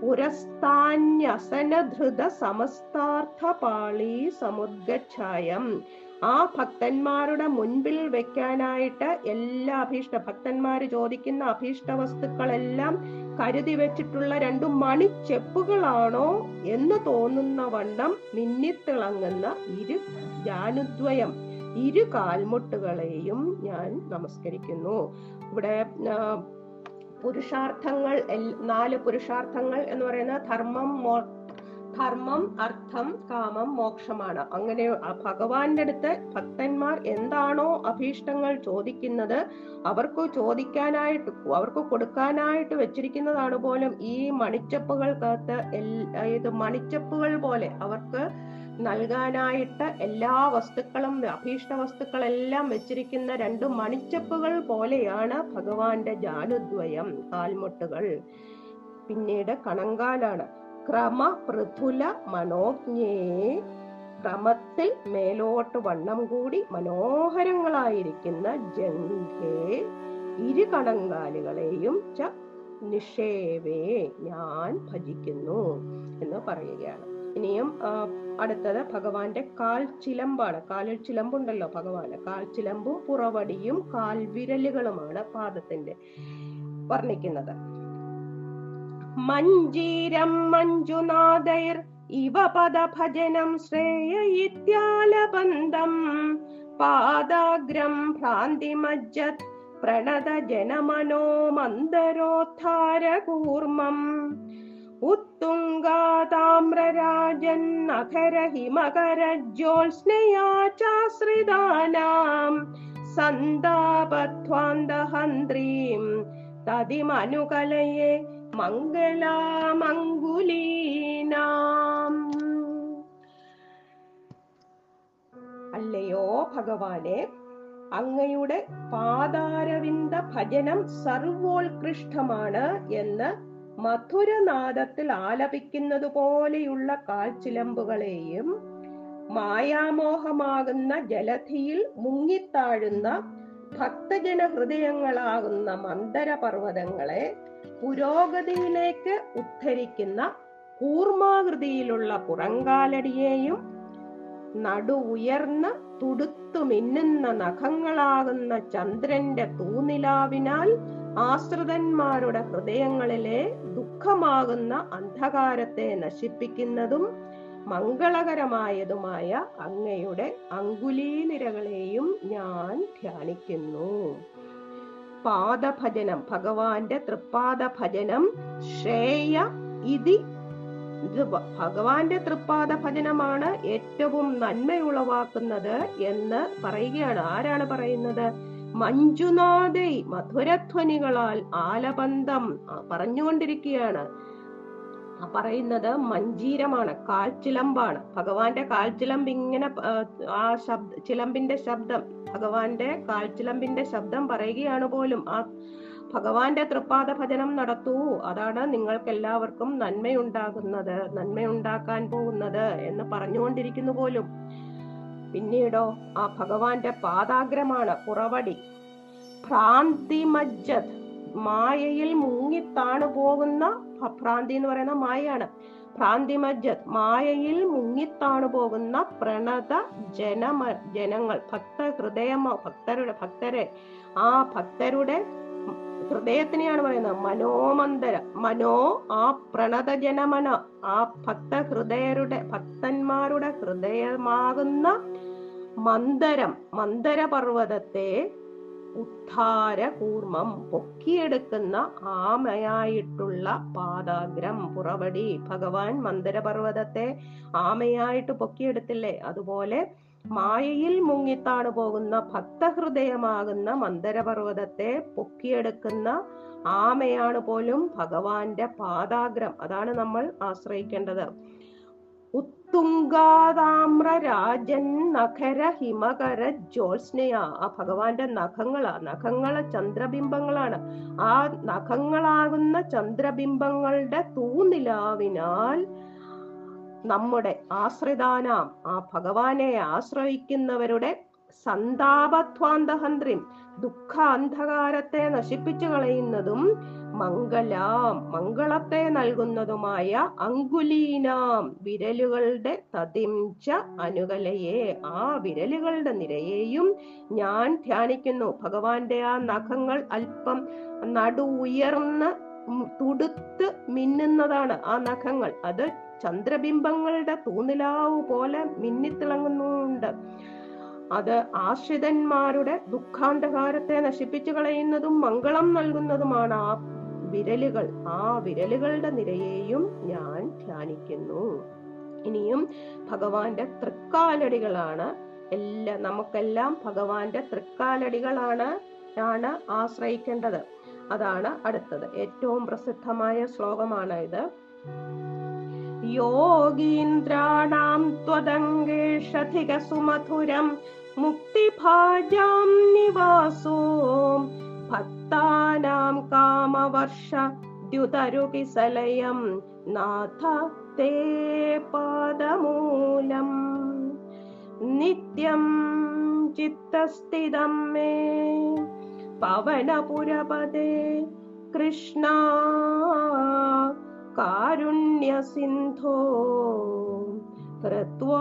പുരസ്ഥാന്യസനധൃത സമസ്താർത്ഥ പാളി സമുദ്ഗച്ഛായം ആ ഭക്തന്മാരുടെ മുൻപിൽ വെക്കാനായിട്ട് എല്ലാ അഭീഷ്ട ഭക്തന്മാര് ചോദിക്കുന്ന അഭീഷ്ട വസ്തുക്കളെല്ലാം കരുതി വെച്ചിട്ടുള്ള രണ്ടു മണിച്ചെപ്പുകളാണോ എന്ന് തോന്നുന്ന വണ്ണം മിന്നിത്തിളങ്ങുന്ന ഇരു ജാനുദ്വയം ഇരു കാൽമുട്ടുകളെയും ഞാൻ നമസ്കരിക്കുന്നു ഇവിടെ ആ, പുരുഷാർത്ഥങ്ങൾ എൽ- നാല് പുരുഷാർത്ഥങ്ങൾ എന്ന് പറയുന്നത് ധർമ്മം മോ ധർമ്മം അർത്ഥം കാമം മോക്ഷമാണ് അങ്ങനെ ആ ഭഗവാന്റെ അടുത്ത് ഭക്തന്മാർ എന്താണോ അഭീഷ്ടങ്ങൾ ചോദിക്കുന്നത് അവർക്ക് ചോദിക്കാനായിട്ട് അവർക്ക് കൊടുക്കാനായിട്ട് വെച്ചിരിക്കുന്നതാണ് പോലും ഈ മണിച്ചപ്പുകൾക്കകത്ത് എൽ- ഇത് മണിച്ചപ്പുകൾ പോലെ അവർക്ക് നൽകാനായിട്ട് എല്ലാ വസ്തുക്കളും അഭീഷ്ട വസ്തുക്കളെല്ലാം വെച്ചിരിക്കുന്ന രണ്ട് മണിച്ചപ്പുകൾ പോലെയാണ് ഭഗവാന്റെ ജാനുദ്വയം കാൽമുട്ടുകൾ പിന്നീട് കണങ്കാലാണ് ക്രമ പൃഥുല മനോജ്ഞേ ക്രമത്തിൽ മേലോട്ട് വണ്ണം കൂടി മനോഹരങ്ങളായിരിക്കുന്ന ജംഘേ ഇരു കണങ്കാലുകളെയും ച നിഷേവേ ഞാൻ ഭജിക്കുന്നു എന്ന് പറയുകയാണ് ഇനിയും ആ, അടുത്തത് ഭഗവാന്റെ കാൽ ചിലമ്പാണ് കാലിൽ ചിലമ്പുണ്ടല്ലോ ഭഗവാന് കാൽ ചിലമ്പും പുറവടിയും കാൽവിരലുകളുമാണ് പാദത്തിന്റെ വർണ്ണിക്കുന്നത് മഞ്ജീരം മഞ്ജുനാഥൈർ ഇവ പദഭജനം ശ്രേയ ഇത്യാലബന്ധം പാദാഗ്രം ഭ്രാന്തിമജ്ജത് പ്രണത ജനമനോ മന്ദരോദ്ധാരകൂർമ്മം ഉത്തുംഗാതാമ്രരാജൻ നഖര ഹിമകര ജ്യോത്സ്നയാ ചാശ്രിതാനാം സന്താപധ്വാന്തഹന്ത്രീം തതിമനുകലയെ മംഗളാമംഗുലീനാം അല്ലയോ ഭഗവാനെ അങ്ങയുടെ പാതാരവിന്ദ ഭജനം സർവോത്കൃഷ്ടമാണ് എന്ന് മധുരനാദത്തിൽ ആലപിക്കുന്നത് പോലെയുള്ള കാൽച്ചിലമ്പുകളെയും മായാമോഹമാകുന്ന ജലധിയിൽ മുങ്ങിത്താഴുന്ന ഭക്തജന ഹൃദയങ്ങളാകുന്ന മന്ദര പർവ്വതങ്ങളെ പുരോഗതിയിലേക്ക് ഉദ്ധരിക്കുന്ന കൂർമാകൃതിയിലുള്ള പുറങ്കാലടിയെയും നടു ഉയർന്ന് തുടുത്തു മിന്നുന്ന നഖങ്ങളാകുന്ന ചന്ദ്രന്റെ തൂനിലാവിനാൽ ആശ്രിതന്മാരുടെ ഹൃദയങ്ങളിലെ ദുഃഖമാകുന്ന അന്ധകാരത്തെ നശിപ്പിക്കുന്നതും മംഗളകരമായതുമായ അങ്ങയുടെ അങ്കുലീനിരകളെയും ഞാൻ ധ്യാനിക്കുന്നു പാദഭജനം ഭഗവാന്റെ തൃപ്പാദ ഭജനം ശ്രേയ ഇതി ഇത് ഭ- ഭഗവാന്റെ തൃപ്പാദ ഭജനമാണ് ഏറ്റവും നന്മയുളവാക്കുന്നത് എന്ന് പറയുകയാണ് ആരാണ് പറയുന്നത് മഞ്ജുനാഥൈ മധുരധ്വനികളാൽ ആലബന്ധം ആ, പറഞ്ഞുകൊണ്ടിരിക്കുകയാണ് ആ പറയുന്നത് മഞ്ജീരമാണ് കാൽച്ചിലമ്പാണ് ഭഗവാന്റെ കാൽച്ചിലമ്പ് ഇങ്ങനെ ആ, ആ ശബ്ദ ചിലമ്പിന്റെ ശബ്ദം ഭഗവാന്റെ കാൽച്ചിലമ്പിന്റെ ശബ്ദം പറയുകയാണ് പോലും ആ ഭഗവാന്റെ തൃപ്പാദ ഭജനം നടത്തൂ അതാണ് നിങ്ങൾക്ക് എല്ലാവർക്കും നന്മയുണ്ടാകുന്നത് നന്മയുണ്ടാക്കാൻ പോകുന്നത് എന്ന് പറഞ്ഞുകൊണ്ടിരിക്കുന്നു പോലും പിന്നീടോ ആ ഭഗവാന്റെ പാദാഗ്രമാണ് പുറവടി ഭ്രാന്തിമജ്ജത് മായയിൽ മുങ്ങിത്താണു പോകുന്ന ഭ- ഭ്രാന്തി എന്ന് പറയുന്ന മായയാണ് ഭ്രാന്തിമജ്ജത് മായയിൽ മുങ്ങിത്താണു പോകുന്ന പ്രണത ജനമ ജനങ്ങൾ ഭക്ത ഹൃദയമ ഭക്തരുടെ ഭക്തരെ ആ ഭക്തരുടെ ഹൃദയത്തിനെയാണ് പറയുന്നത് മനോമന്ദര മനോ ആ പ്രണത ജനമന ആ ഭക്ത ഹൃദയരുടെ ഭക്തന്മാരുടെ ഹൃദയമാകുന്ന മന്ദരം മന്ദര പർവ്വതത്തെ ഉദ്ധാര കൂർമ്മം പൊക്കിയെടുക്കുന്ന ആമയായിട്ടുള്ള പാദാഗ്രം പുറവടി ഭഗവാൻ മന്ദര പർവ്വതത്തെ ആമയായിട്ട് പൊക്കിയെടുത്തില്ലേ അതുപോലെ മായയിൽ മുങ്ങിത്താണ് പോകുന്ന ഭക്തഹൃദയമാകുന്ന മന്ദരപർവ്വതത്തെ പൊക്കിയെടുക്കുന്ന ആമയാണ് പോലും ഭഗവാന്റെ പാദാഗ്രം അതാണ് നമ്മൾ ആശ്രയിക്കേണ്ടത് ഉത്തുങ്കാതാമ്ര രാജൻ നഖര ഹിമകര ജ്യോത്സ്നയ ആ ഭഗവാന്റെ നഖങ്ങളാ നഖങ്ങള് ചന്ദ്രബിംബങ്ങളാണ് ആ നഖങ്ങളാകുന്ന ചന്ദ്രബിംബങ്ങളുടെ തൂനിലാവിനാൽ നമ്മുടെ ആശ്രിതാനാം ആ ഭഗവാനെ ആശ്രയിക്കുന്നവരുടെ സന്താപധ്വാന്തഹന്ത്രിം ദുഃഖ അന്ധകാരത്തെ നശിപ്പിച്ചു കളയുന്നതും മംഗലാം മംഗളത്തെ നൽകുന്നതുമായ അങ്കുലീനാം വിരലുകളുടെ തതിംച അനുകലയെ ആ വിരലുകളുടെ നിരയെയും ഞാൻ ധ്യാനിക്കുന്നു ഭഗവാന്റെ ആ നഖങ്ങൾ അല്പം നടു ഉയർന്ന് ഉം തുടുത്ത് മിന്നുന്നതാണ് ആ നഖങ്ങൾ അത് ചന്ദ്രബിംബങ്ങളുടെ തൂനിലാവ് പോലെ മിന്നിത്തിളങ്ങുന്നുണ്ട് അത് ആശ്രിതന്മാരുടെ ദുഃഖാന്ധകാരത്തെ നശിപ്പിച്ചു കളയുന്നതും മംഗളം നൽകുന്നതുമാണ് ആ വിരലുകൾ ആ വിരലുകളുടെ നിരയെയും ഞാൻ ധ്യാനിക്കുന്നു ഇനിയും ഭഗവാന്റെ തൃക്കാലടികളാണ് എല്ലാ നമുക്കെല്ലാം ഭഗവാന്റെ തൃക്കാലടികളാണ് ആണ് ആശ്രയിക്കേണ്ടത് അതാണ് അടുത്തത് ഏറ്റവും പ്രസിദ്ധമായ ശ്ലോകമാണ് ഇത് യോഗീന്ദ്രാണാം ത്വദംഗേഷധിക സുമധുരം മുക്തിഭാജാം നിവാസോ ഭക്താനാം കാമവർഷ ദ്യുതരുകിസലയം നാഥ തേ പാദമൂലം നിത്യം ചിത്തസ്ഥിതം മേ പവനപുരപദേ കൃഷ്ണ കാരുണ്യസിന്ധോ കൃത്വാ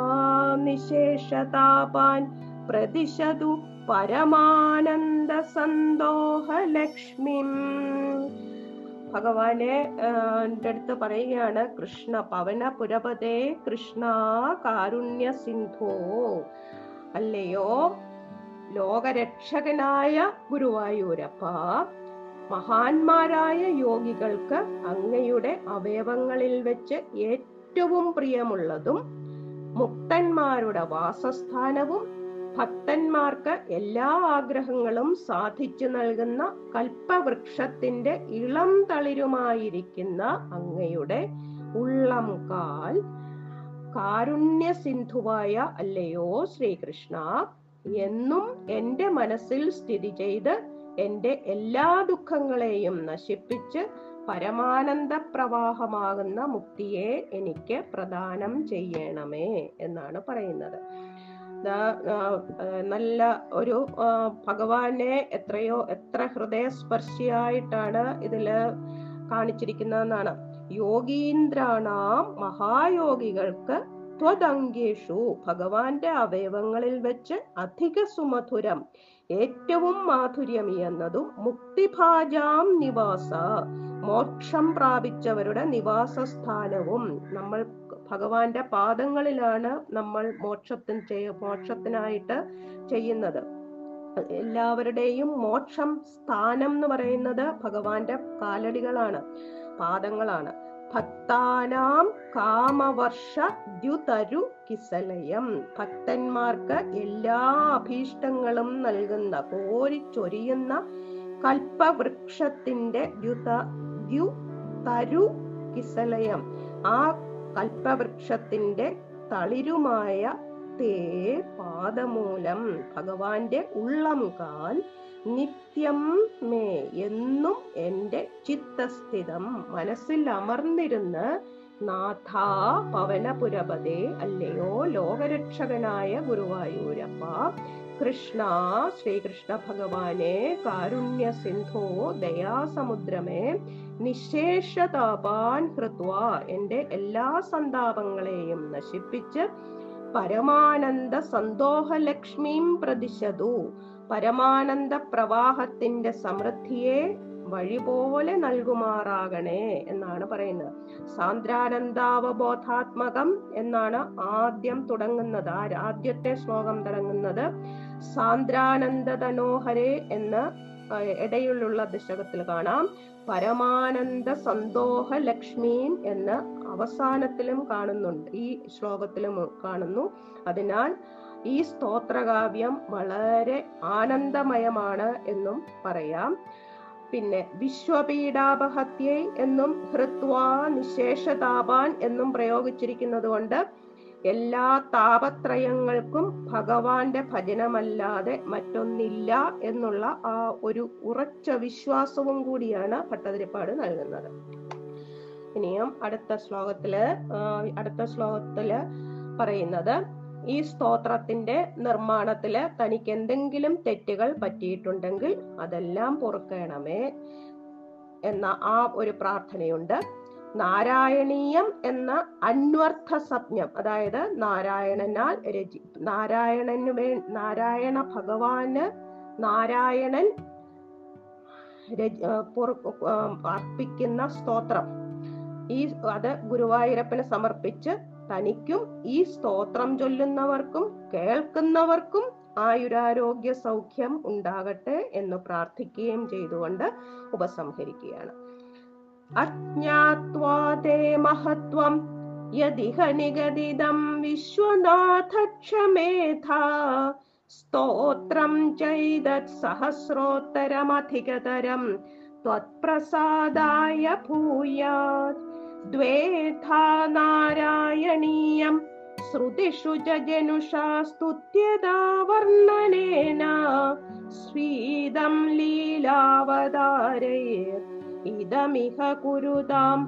നിശേഷതാപാൻ പ്രതിശതു പരമാനന്ദ സന്തോഹലക്ഷ്മിം ഭഗവാനെ ആ, ന്റെ അടുത്ത് പറയുകയാണ് കൃഷ്ണ പവന പുരപതേ കൃഷ്ണ കാരുണ്യ സിന്ധോ അല്ലയോ ലോകരക്ഷകനായ ഗുരുവായൂരപ്പ മഹാന്മാരായ യോഗികൾക്ക് അങ്ങയുടെ അവയവങ്ങളിൽ വെച്ച് ഏറ്റവും പ്രിയമുള്ളതും മുക്തന്മാരുടെ വാസസ്ഥാനവും ഭക്തന്മാർക്ക് എല്ലാ ആഗ്രഹങ്ങളും സാധിച്ചു നൽകുന്ന കൽപ്പവൃക്ഷത്തിന്റെ ഇളം തളിരുമായിരിക്കുന്ന അങ്ങയുടെ ഉള്ളം കാൽ കാരുണ്യ സിന്ധുവായ അല്ലയോ ശ്രീകൃഷ്ണ എന്നും എന്റെ മനസ്സിൽ സ്ഥിതി ചെയ്ത് എന്റെ എല്ലാ ദുഃഖങ്ങളെയും നശിപ്പിച്ച് പരമാനന്ദ പ്രവാഹമാകുന്ന മുക്തിയെ എനിക്ക് പ്രദാനം ചെയ്യണമേ എന്നാണ് പറയുന്നത് ദാ, ആ, ആ, നല്ല ഒരു ആ, ഭഗവാനെ എത്രയോ എത്ര ഹൃദയസ്പർശിയായിട്ടാണ് ഇതില് കാണിച്ചിരിക്കുന്നതെന്നാണ് യോഗീന്ദ്രാണാം മഹായോഗികൾക്ക് ത്വദംഗേഷു ഭഗവാന്റെ അവയവങ്ങളിൽ വെച്ച് അധിക സുമധുരം ഏറ്റവും മാധുര്യമീയുന്നതും മുക്തിഭാജാം നിവാസ മോക്ഷം പ്രാപിച്ചവരുടെ നിവാസ സ്ഥാനവും നമ്മൾ ഭഗവാന്റെ പാദങ്ങളിലാണ് നമ്മൾ മോക്ഷത്തിന് ചെയ്യ മോക്ഷത്തിനായിട്ട് ചെയ്യുന്നത് എല്ലാവരുടെയും മോക്ഷം സ്ഥാനം എന്ന് പറയുന്നത് ഭഗവാന്റെ കാലടികളാണ് പാദങ്ങളാണ് ഭക്താനാം കാമവർഷ ദ്യുതരു കിസലയം ഭക്തന്മാർക്ക് എല്ലാ അഭീഷ്ടങ്ങളും നൽകുന്ന കോരിച്ചൊരിയുന്ന കൽപ്പവൃക്ഷത്തിന്റെ ദ്യുത ദ്യു തരു കിസലയം ആ കൽപ്പവൃക്ഷത്തിന്റെ തളിരുമായ തേ പാദമൂലം ഭഗവാന്റെ ഉള്ളം കാൽ നിത്യം മേ എന്നും എന്റെ ചിത്തസ്ഥിതം മനസ്സിൽ അമർന്നിരുന്ന് നാഥ പവനപുരപതേ അല്ലയോ ലോകരക്ഷകനായ ഗുരുവായൂരപ്പ കൃഷ്ണ ശ്രീകൃഷ്ണ ഭഗവാനെ കാരുണ്യ സിന്ധോ ദയാസമുദ്രമേ നിശേഷതാപാൻ ഹൃത്വ എന്റെ എല്ലാ സന്താപങ്ങളെയും നശിപ്പിച്ച് പരമാനന്ദ സന്തോഹലക്ഷ്മീം പ്രതിശതു പരമാനന്ദ പ്രവാഹത്തിന്റെ സമൃദ്ധിയെ വഴി പോലെ നൽകുമാറാകണേ എന്നാണ് പറയുന്നത് സാന്ദ്രാനന്ദാവബോധാത്മകം എന്നാണ് ആദ്യം തുടങ്ങുന്നത് ആ ആദ്യത്തെ ശ്ലോകം തുടങ്ങുന്നത് സാന്ദ്രാനന്ദതനോഹരെ എന്ന് ആ, ഇടയിലുള്ള ദശകത്തിൽ കാണാം പരമാനന്ദ സന്തോഹ ലക്ഷ്മീം എന്ന് അവസാനത്തിലും കാണുന്നുണ്ട് ഈ ശ്ലോകത്തിലും കാണുന്നു അതിനാൽ ഈ സ്തോത്രകാവ്യം വളരെ ആനന്ദമയമാണ് എന്നും പറയാം പിന്നെ വിശ്വപീഡാപഹത്യൈ എന്നും ഹൃത്വാ നിശേഷതാപാൻ എന്നും പ്രയോഗിച്ചിരിക്കുന്നത് കൊണ്ട് എല്ലാ താപത്രയങ്ങൾക്കും ഭഗവാന്റെ ഭജനമല്ലാതെ മറ്റൊന്നില്ല എന്നുള്ള ആ ഒരു ഉറച്ച വിശ്വാസവും കൂടിയാണ് ഭട്ടതിരിപ്പാട് നൽകുന്നത് ഇനിയും അടുത്ത ശ്ലോകത്തില് ആ, അടുത്ത ശ്ലോകത്തില് പറയുന്നത് ഈ സ്തോത്രത്തിന്റെ നിർമ്മാണത്തില് തനിക്ക് എന്തെങ്കിലും തെറ്റുകൾ പറ്റിയിട്ടുണ്ടെങ്കിൽ അതെല്ലാം പൊറുക്കണമേ എന്ന ആ ഒരു പ്രാർത്ഥനയുണ്ട് നാരായണീയം എന്ന അന്വർത്ഥ സപ്ഞം അതായത് നാരായണനാൽ രചി നാരായണന് വേ നാരായണ ഭഗവാന് നാരായണൻ രച- ആ, പൊറു- ആ, അർപ്പിക്കുന്ന സ്തോത്രം ഈ അത് ഗുരുവായൂരപ്പന് സമർപ്പിച്ച് തനിക്കും ഈ സ്തോത്രം ചൊല്ലുന്നവർക്കും കേൾക്കുന്നവർക്കും ആയുരാരോഗ്യ സൗഖ്യം ഉണ്ടാകട്ടെ എന്ന് പ്രാർത്ഥിക്കുകയും ചെയ്തുകൊണ്ട് ഉപസംഹരിക്കുകയാണ് അജ്ഞാത്വാ തേ മഹത്വം യദിഹ നിഗദിതം വിശ്വനാഥ ക്ഷമേധാ സ്തോത്രം ചൈതത് സഹസ്രോത്തരമധികതരം त्वत्प्रसादाय भूयात् द्वेधा नारायणीयं श्रुतिषु च जनुषा स्तुत्यदा वर्णनेन स्वीदं लीलावतारये इदमिह कुरुताम्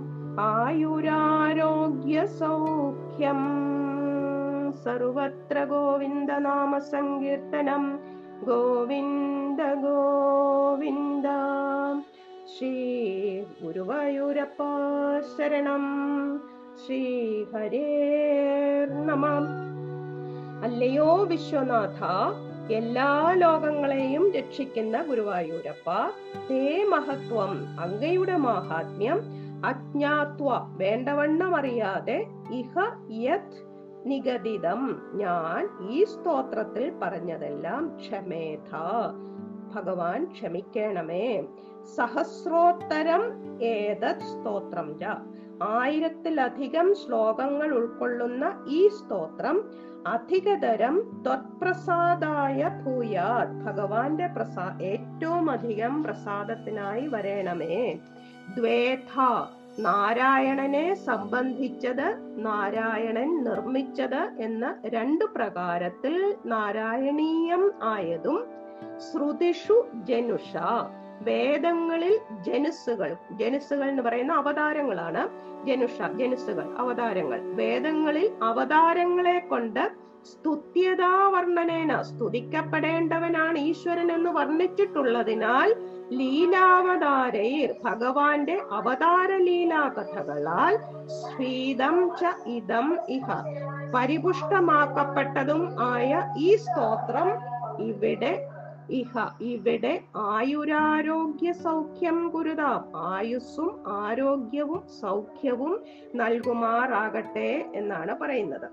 आयुरारोग्यसौख्यम् सर्वत्र गोविन्दनाम सङ्कीर्तनम् ഗോവിന്ദ ഗോവിന്ദ ശ്രീ ഗുരുവായൂരപ്പ ശരണം ശ്രീ ഹരേ നമ അല്ലയോ വിശ്വനാഥ എല്ലാ ലോകങ്ങളെയും രക്ഷിക്കുന്ന ഗുരുവായൂരപ്പ തേ മഹത്വം അങ്ങയുടെ മാഹാത്മ്യം അജ്ഞാത്വ വേണ്ടവണ്ണം അറിയാതെ ഇഹ യത് നിഗദിതം ഞാൻ ഈ സ്തോത്രത്തിൽ പറഞ്ഞതെല്ലാം ക്ഷമേധ ഭഗവാൻ ക്ഷമിക്കണമേ സഹസ്രോത്തരം ഏതത് സ്തോത്രം ച ആയിരത്തിലധികം ശ്ലോകങ്ങൾ ഉൾക്കൊള്ളുന്ന ഈ സ്തോത്രം അധികതരം ത്വത്പ്രസാദായ ഭൂയാത് ഭഗവാന്റെ പ്രസാ ഏറ്റവും അധികം പ്രസാദത്തിനായി വരേണമേ ദ്വേധ നാരായണനെ സംബന്ധിച്ചത് നാരായണൻ നിർമ്മിച്ചത് എന്ന് രണ്ടു പ്രകാരത്തിൽ നാരായണീയം ആയതും ശ്രുതിഷു ജനുഷ വേദങ്ങളിൽ ജനുസുകൾ ജനുസുകൾ എന്ന് പറയുന്ന അവതാരങ്ങളാണ് ജനുഷ ജനുസുകൾ അവതാരങ്ങൾ വേദങ്ങളിൽ അവതാരങ്ങളെ കൊണ്ട് സ്തുത്യതാ വർണ്ണനേന സ്തുതിക്കപ്പെടേണ്ടവനാണ് ഈശ്വരൻ എന്ന് വർണ്ണിച്ചിട്ടുള്ളതിനാൽ ലീലാവതാരൈർ ഭഗവാന്റെ അവതാര ലീലാ കഥകളാൽ സ്ഫീതം ച ഇതം ഇഹ പരിപുഷ്ടമാക്കപ്പെട്ടതും ആയ ഈ സ്തോത്രം ഇവിടെ ഇഹ ഇവിടെ ആയുരാരോഗ്യ സൗഖ്യം കുരുതാം ആയുസ്സും ആരോഗ്യവും സൗഖ്യവും നൽകുമാറാകട്ടെ എന്നാണ് പറയുന്നത്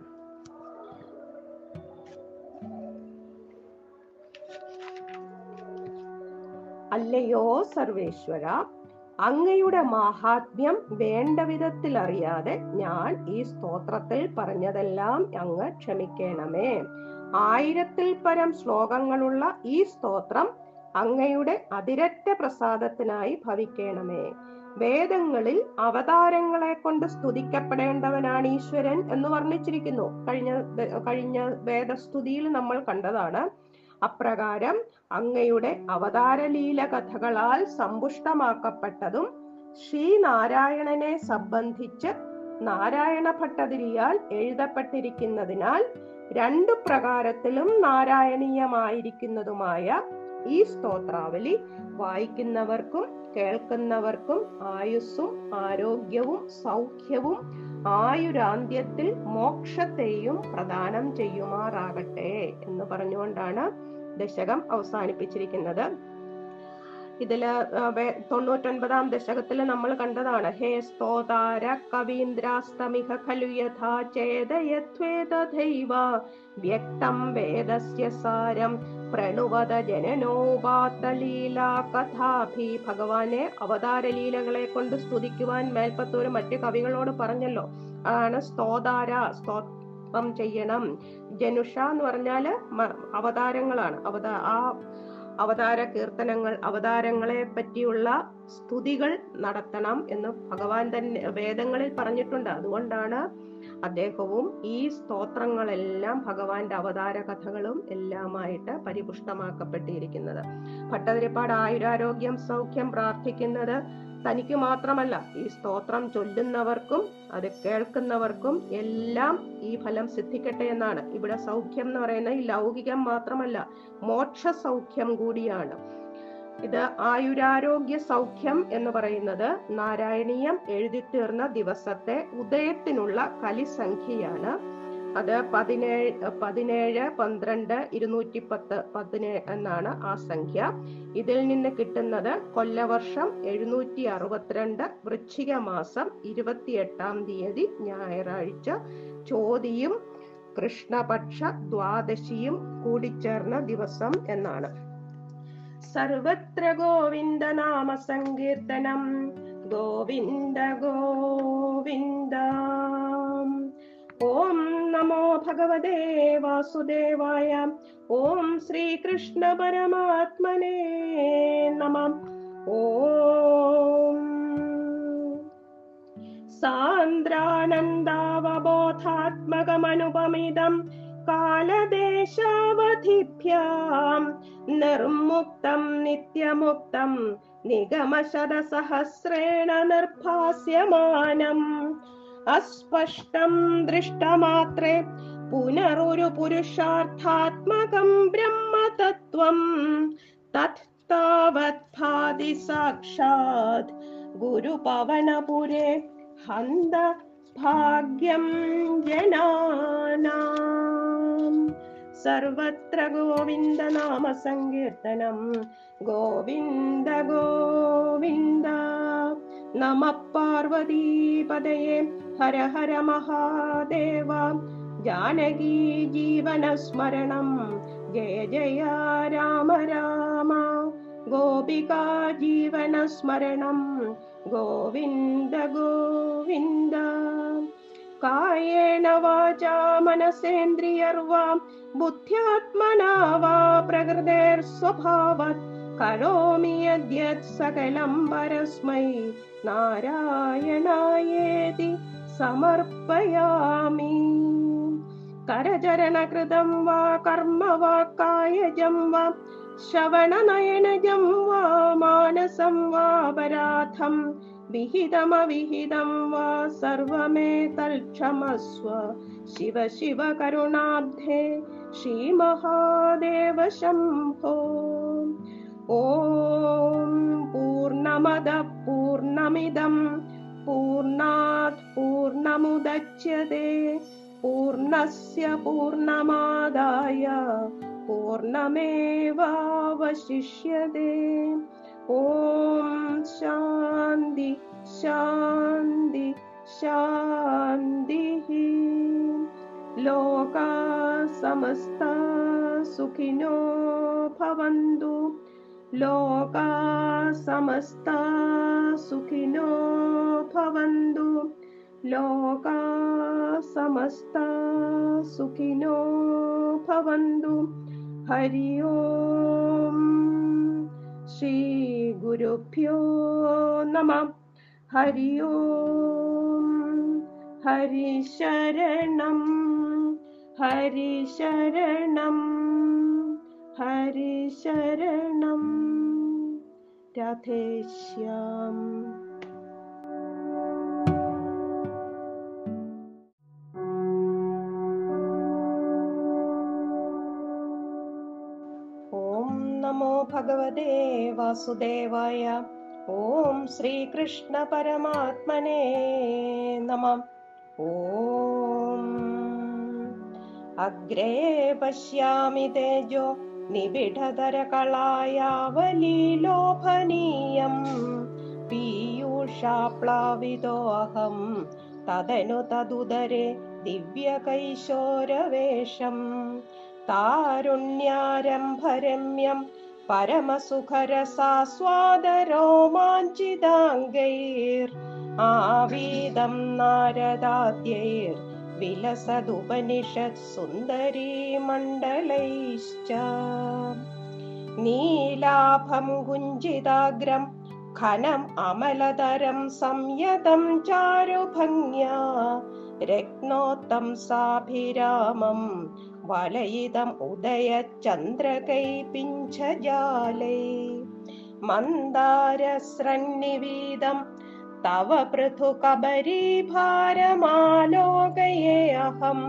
അല്ലയോ സർവേശ്വര അങ്ങയുടെ മാഹാത്മ്യം വേണ്ട വിധത്തിൽ അറിയാതെ ഞാൻ ഈ സ്തോത്രത്തിൽ പറഞ്ഞതെല്ലാം അങ്ങ് ക്ഷമിക്കണമേ ആയിരത്തിൽ പരം ശ്ലോകങ്ങളുള്ള ഈ സ്തോത്രം അങ്ങയുടെ അതിരറ്റ പ്രസാദത്തിനായി ഭവിക്കണമേ വേദങ്ങളിൽ അവതാരങ്ങളെ കൊണ്ട് സ്തുതിക്കപ്പെടേണ്ടവനാണ് ഈശ്വരൻ എന്ന് വർണ്ണിച്ചിരിക്കുന്നു കഴിഞ്ഞ കഴിഞ്ഞ വേദസ്തുതിയിൽ നമ്മൾ കണ്ടതാണ് അപ്രകാരം അങ്ങയുടെ അവതാരലീല കഥകളാൽ സമ്പുഷ്ടമാക്കപ്പെട്ടതും ശ്രീനാരായണനെ സംബന്ധിച്ച് നാരായണ ഭട്ടതിരിയാൽ എഴുതപ്പെട്ടിരിക്കുന്നതിനാൽ രണ്ടു പ്രകാരത്തിലും നാരായണീയമായിരിക്കുന്നതുമായ ഈ സ്തോത്രാവലി വായിക്കുന്നവർക്കും കേൾക്കുന്നവർക്കും ആയുസ്സും ആരോഗ്യവും സൗഖ്യവും ആയുരാന്ത്യത്തിൽ മോക്ഷത്തെയും പ്രദാനം ചെയ്യുമാറാകട്ടെ എന്ന് പറഞ്ഞുകൊണ്ടാണ് ദശകം അവസാനിപ്പിച്ചിരിക്കുന്നത് ഇതില് ആ, വേ- തൊണ്ണൂറ്റൊൻപതാം ദശകത്തിൽ നമ്മൾ കണ്ടതാണ് ഹേ സ്തോതാര കവീന്ദ്രാസ്തമിഹ ഖലു യഥാ ചേതയത്വേതഥൈവ വ്യക്തം വേദസ്യ സാരം പ്രണുവത ജനനോപാത്തലീലാ കഥാഭി ഭഗവാനെ അവതാര ലീലകളെ കൊണ്ട് സ്തുതിക്കുവാൻ മേൽപ്പത്തൂര് മറ്റു കവികളോട് പറഞ്ഞല്ലോ അതാണ് സ്തോതാര സ്തോത്രം ചെയ്യണം ജനുഷ എന്ന് പറഞ്ഞാല് മ- അവതാരങ്ങളാണ് അവതാ ആ അവതാര കീർത്തനങ്ങൾ അവതാരങ്ങളെ പറ്റിയുള്ള സ്തുതികൾ നടത്തണം എന്ന് ഭഗവാൻ തന്നെ വേദങ്ങളിൽ പറഞ്ഞിട്ടുണ്ട് അതുകൊണ്ടാണ് അദ്ദേഹവും ഈ സ്തോത്രങ്ങളെല്ലാം ഭഗവാന്റെ അവതാര കഥകളും എല്ലാമായിട്ട് പരിപുഷ്ടമാക്കപ്പെട്ടിരിക്കുന്നത് ഭട്ടതിരിപ്പാട് ആയുരാരോഗ്യം സൗഖ്യം പ്രാർത്ഥിക്കുന്നത് തനിക്ക് മാത്രമല്ല ഈ സ്തോത്രം ചൊല്ലുന്നവർക്കും അത് കേൾക്കുന്നവർക്കും എല്ലാം ഈ ഫലം സിദ്ധിക്കട്ടെ എന്നാണ് ഇവിടെ സൗഖ്യം എന്ന് പറയുന്നത് ഈ ലൗകികം മാത്രമല്ല മോക്ഷ സൗഖ്യം കൂടിയാണ് ഇത് ആയുരാരോഗ്യ സൗഖ്യം എന്ന് പറയുന്നത് നാരായണീയം എഴുതി തീർന്ന ദിവസത്തെ ഉദയത്തിനുള്ള കലിസംഖ്യയാണ് അത് പതിനേഴ് പതിനേഴ് പന്ത്രണ്ട് ഇരുന്നൂറ്റി പത്ത് പതിനേഴ് എന്നാണ് ആ സംഖ്യ ഇതിൽ നിന്ന് കിട്ടുന്നത് കൊല്ലവർഷം എഴുന്നൂറ്റി അറുപത്തിരണ്ട് വൃശ്ചിക മാസം ഇരുപത്തിയെട്ടാം തീയതി ഞായറാഴ്ച ചോതിയും കൃഷ്ണപക്ഷ ദ്വാദശിയും കൂടിച്ചേർന്ന ദിവസം എന്നാണ് സർവത്ര ഗോവിന്ദ നാമ സങ്കീർത്തനം ഗോവിന്ദ ഗോവിന്ദ ഓം നമോ ഭഗവതേ വാസുദേവായ ഓം ശ്രീകൃഷ്ണ പരമാത്മനേ നമ ഓം സാന്ദ്രാനന്ദാവബോധാത്മകമനുപമിതം കാലദേശാവധിഭ്യാം നിർമുക്തം നിത്യമുക്തം നിഗമശതസഹസ്രേണ നിർഭാസ്യമാനം അസ്പഷ്ടം ദൃഷ്ടമാത്രേ പുനരൊരു പുരുഷാർത്ഥാത്മകം ബ്രഹ്മതത്വം തത് താവത് ഭാതി സാക്ഷാത് ഗുരുപവനപുരേ ഹന്ത ഭാഗ്യം ജനാനാം സർവത്ര ഗോവിന്ദ നാമ സങ്കീർത്തനം ഗോവിന്ദ ഗോവിന്ദ നമ പാർവതീപതയെ ഹര ഹര മഹാദേവ ജാനകീ ജീവന സ്മരണം ജയ ജയ രാമ രാമ ഗോപികാ ജീവന സ്മരണം ഗോവിന്ദ ഗോവിന്ദ കായേന വാചാ മനസേന്ദ്രിയർവാ ബുദ്ധ്യാത്മനാ വാ പ്രകൃതേർസ്വഭാവത് കരോമി യദ്യത് സകലം പരസ്മൈ നാരായണായേതി സമർപ്പയാമി കരചരണകൃതം വാ കർമ്മ വാ കായജം വാ ശ്രവണനയനജം വാ മാനസം വാ പരാധം विहितमविहितं वा सर्वमेतल्क्षमस्व शिव शिव करुणाब्धे श्रीमहादेव शम्भो ॐ पूर्णमदः पूर्णमिदं पूर्णात् पूर्णमुदच्यते पूर्णस्य पूर्णमादाय पूर्णमेवावशिष्यते ॐ शान्ति शान्ति शान्तिः लोका समस्ता सुखिनो भवन्तु लोका समस्ता सुखिनो भवन्तु लोका समस्ता सुखिनो भवन्तु हरि ओम् श्रीगुरुभ्यो नमः हरि ओम् हरिशरणं हरिशरणं हरिशरणं राधेश्याम् ॐ नमो भगवते वासुदेवाय ॐ श्रीकृष्णपरमात्मने नमः ॐ अग्रे पश्यामि तेजो निबिडधरकलायावलीलोभनीयम् पीयूषाप्लावितोऽहं तदनु तदुदरे दिव्यकैशोरवेषम् तारुण्यारम्भरम्यं परमसुखरसास्वादरोमाञ्चिताङ्गैर् आवीदं नारदाद्यैर्विलसदुपनिषत् सुन्दरी मण्डलैश्च नीलाभं गुञ्जिताग्रं घनम् अमलतरं संयतं चारुभङ्ग्या रत्नोत्तं साभिरामम् वलयितम् उदयचन्द्रकै पिञ्छजालै मन्दारस्रन्निवीदं तव पृथुकबरीभारमालोकये अहम्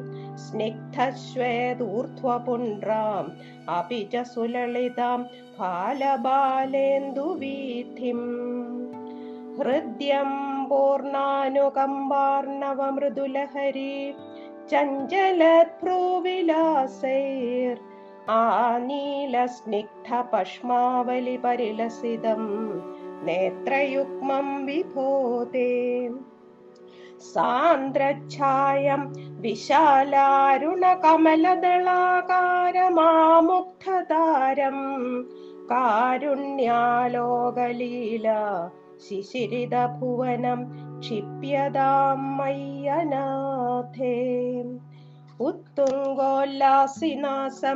स्निग्धश्वेदूर्ध्वपुण्ड्राम् अपि च सुललितां फालबालेन्दुवीथिम् हृद्यं पूर्णानुकम्बार्णवमृदुलहरी चञ्चलभ्रूविलासैर् आनीलस्निग्धपश्मावलिपरिलसितं नेत्रयुग्मं विभोते सान्द्रच्छायं विशालारुणकमलदलाकारमामुग्धतारं कारुण्यालोकलीला शिशिरिदभुवनं क्षिप्यतां मय्यनाथे उत्तुङ्गोल्लासिनासं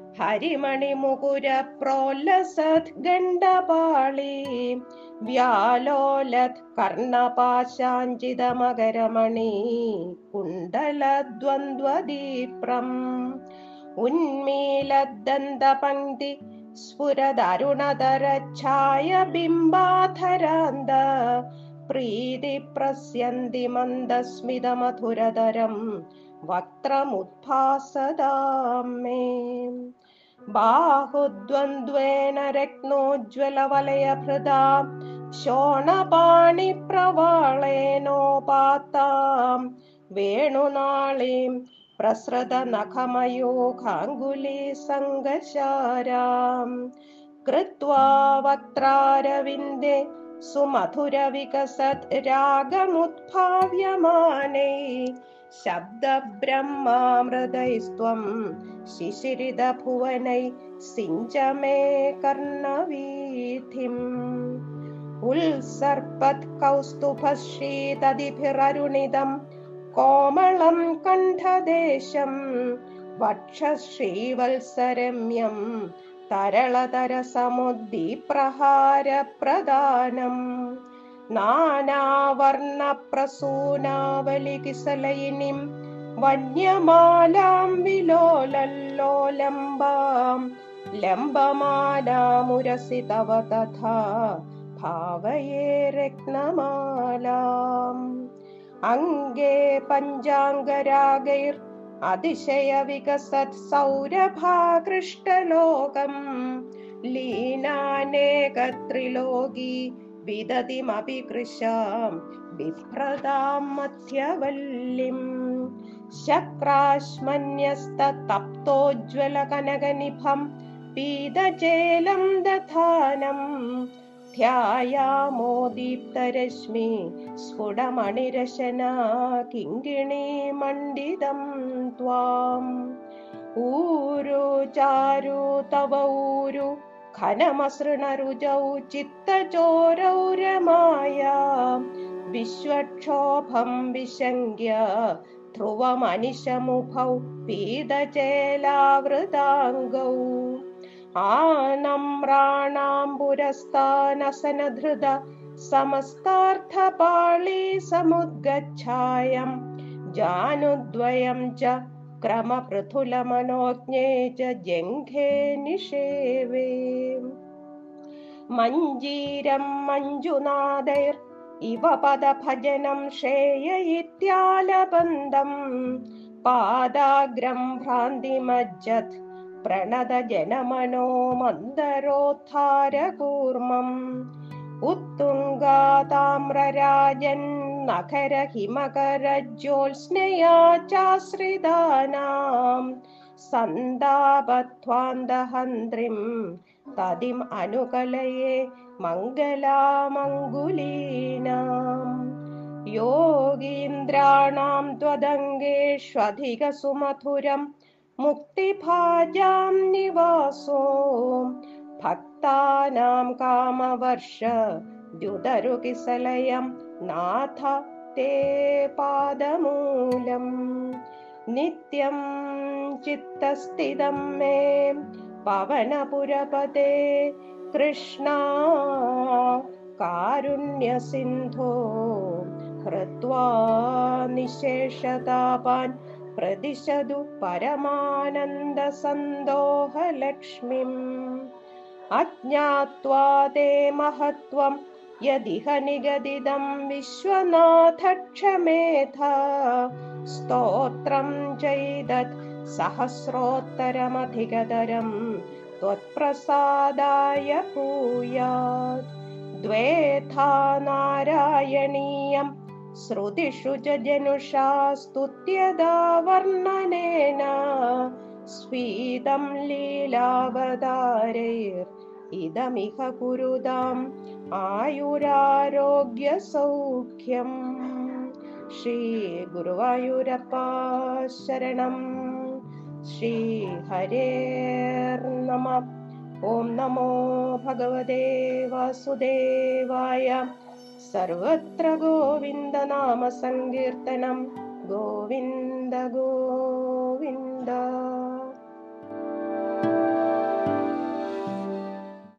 हरिमणिमुकुरप्रोल्लसत् गण्डपाळी व्यालोलत् कर्णपाशाञ्चितमकरमणि कुण्डलद्वन्द्वदीप्रम् उन्मीलद्दन्तपङ्क्ति स्फुरदरुणधरच्छायबिम्बाधरान्त प्रीतिप्रस्यन्ति मन्दस्मितमधुरधरम् वक्त्रमुद्भासदां मे बाहुद्वन्द्वेन रत्नोज्ज्वलवलयभृदा शोणपाणिप्रवाळेनोपात्तां वेणुनाळीं प्रसृतनखमयोगाङ्गुलीसङ्गशारां कृत्वा वक्त्रारविन्दे सुमधुरविकसत् रागमुद्भाव्यमानै शब्दब्रह्मामृतैस्त्वं शिशिरिदभुवनै सिञ्च मे कर्णवीथिम् उल्सर्पत्कौस्तुभश्रीतदिभिररुणितं कोमलं कण्ठदेशं वक्षश्रीवत्सरम्यं तरलतरसमुद्दीप्रहारप्रदानम् नानावर्णप्रसूनावलिकिसलयिनीं वन्यमालां विलोलल्लोलम्बां लम्बमालामुरसि तव तथा ഭാവയേ രത്നമാലാം അംഗേ പഞ്ചാംഗരാഗൈർ അതിശയ വികസത് സൗരഭാകൃഷ്ടലോകം ലീനാനേകത്രിലോകി വിദതിമപി കൃശാം ബിഭ്രതാം മധ്യവല്ലിം ശക്രാശ്മന്യസ്തപ്തോജ്വലകനകനിഭം പീതചേലം ദധാനം ധ്യായാമോ ദീപ്തരശ്മി സ്ഫുടമണിരശനാ കിങ്കിണീ മണ്ഡിതം ത്വാം ഊരു ചാരു തവ ഊരു ഘനമസൃണരുജൗ ചിത്തചോരൗ രമായ വിശ്വക്ഷോഭം വിശങ്ക്യ ധ്രുവമനിശമുഖൗ പീതചേലാവൃതാംഗൗ ആനമ്രാണാം പുരസ്താനസനധൃത സമസ്താർത്ഥപാളി സമുദ്ഗച്ഛായം ജാനുദ്വയം ച ക്രമപൃഥുലമനോജ്ഞേ ച ജംഘേ നിഷേവേ മഞ്ജീരം മഞ്ജുനാദൈർ ഇവ പദഭജനം ശ്രേയ ഇത്യാലബന്ധം പാദാഗ്രം ഭ്രാന്തിമജ്ജത് പ്രണത ജനമനോ മന്ദരോദ്ധാരകൂർമ്മം ഉത്തുംഗാതാമ്രരാജൻ നഖര ഹിമകരജ്യോത്സ്നയാ ചാശ്രിതാനാം സന്താപധ്വാന്തഹന്ത്രിം തതിം അനുകലയെ മംഗലാമംഗുലീനാം യോഗീന്ദ്രാണാം ത്വദംഗേഷ്വധിക സുമധുരം മുക്തിഭാജാം നിവാസോ ഭക്താനാം കാമവർഷ ദ്യുതരുകിസലയം നാഥ തേ പാദമൂലം നിത്യം ചിത്തസ്ഥിതം മേ പവനപുരപദേ കൃഷ്ണ കാരുണ്യസിന്ധോ ഹൃത്വാ നിശേഷതാപാൻ പ്രതിശതു പരമാനന്ദസന്തോഹലക്ഷ്മിം അജ്ഞാത്വാ തേ മഹത്വം യദിഹ നിഗദിതം വിശ്വനാഥക്ഷമേധ സ്തോത്രം ചെയ്തത് സഹസ്രോത്തരമധികതരം त्वत्प्रसादाय भूयात् द्वेधा नारायणीयं श्रुतिषु च जनुषा स्तुत्यदा वर्णनेन स्वीदं लीलावतारैर् इदमिह कुरुदाम् आयुरारोग्यसौख्यम् श्रीगुरुवायुरप्पा शरणम् श्रीहरेर्नम ॐ नमो भगवते वासुदेवाय सर्वत्र गोविन्दनामसङ्कीर्तनं गोविन्द गोविन्द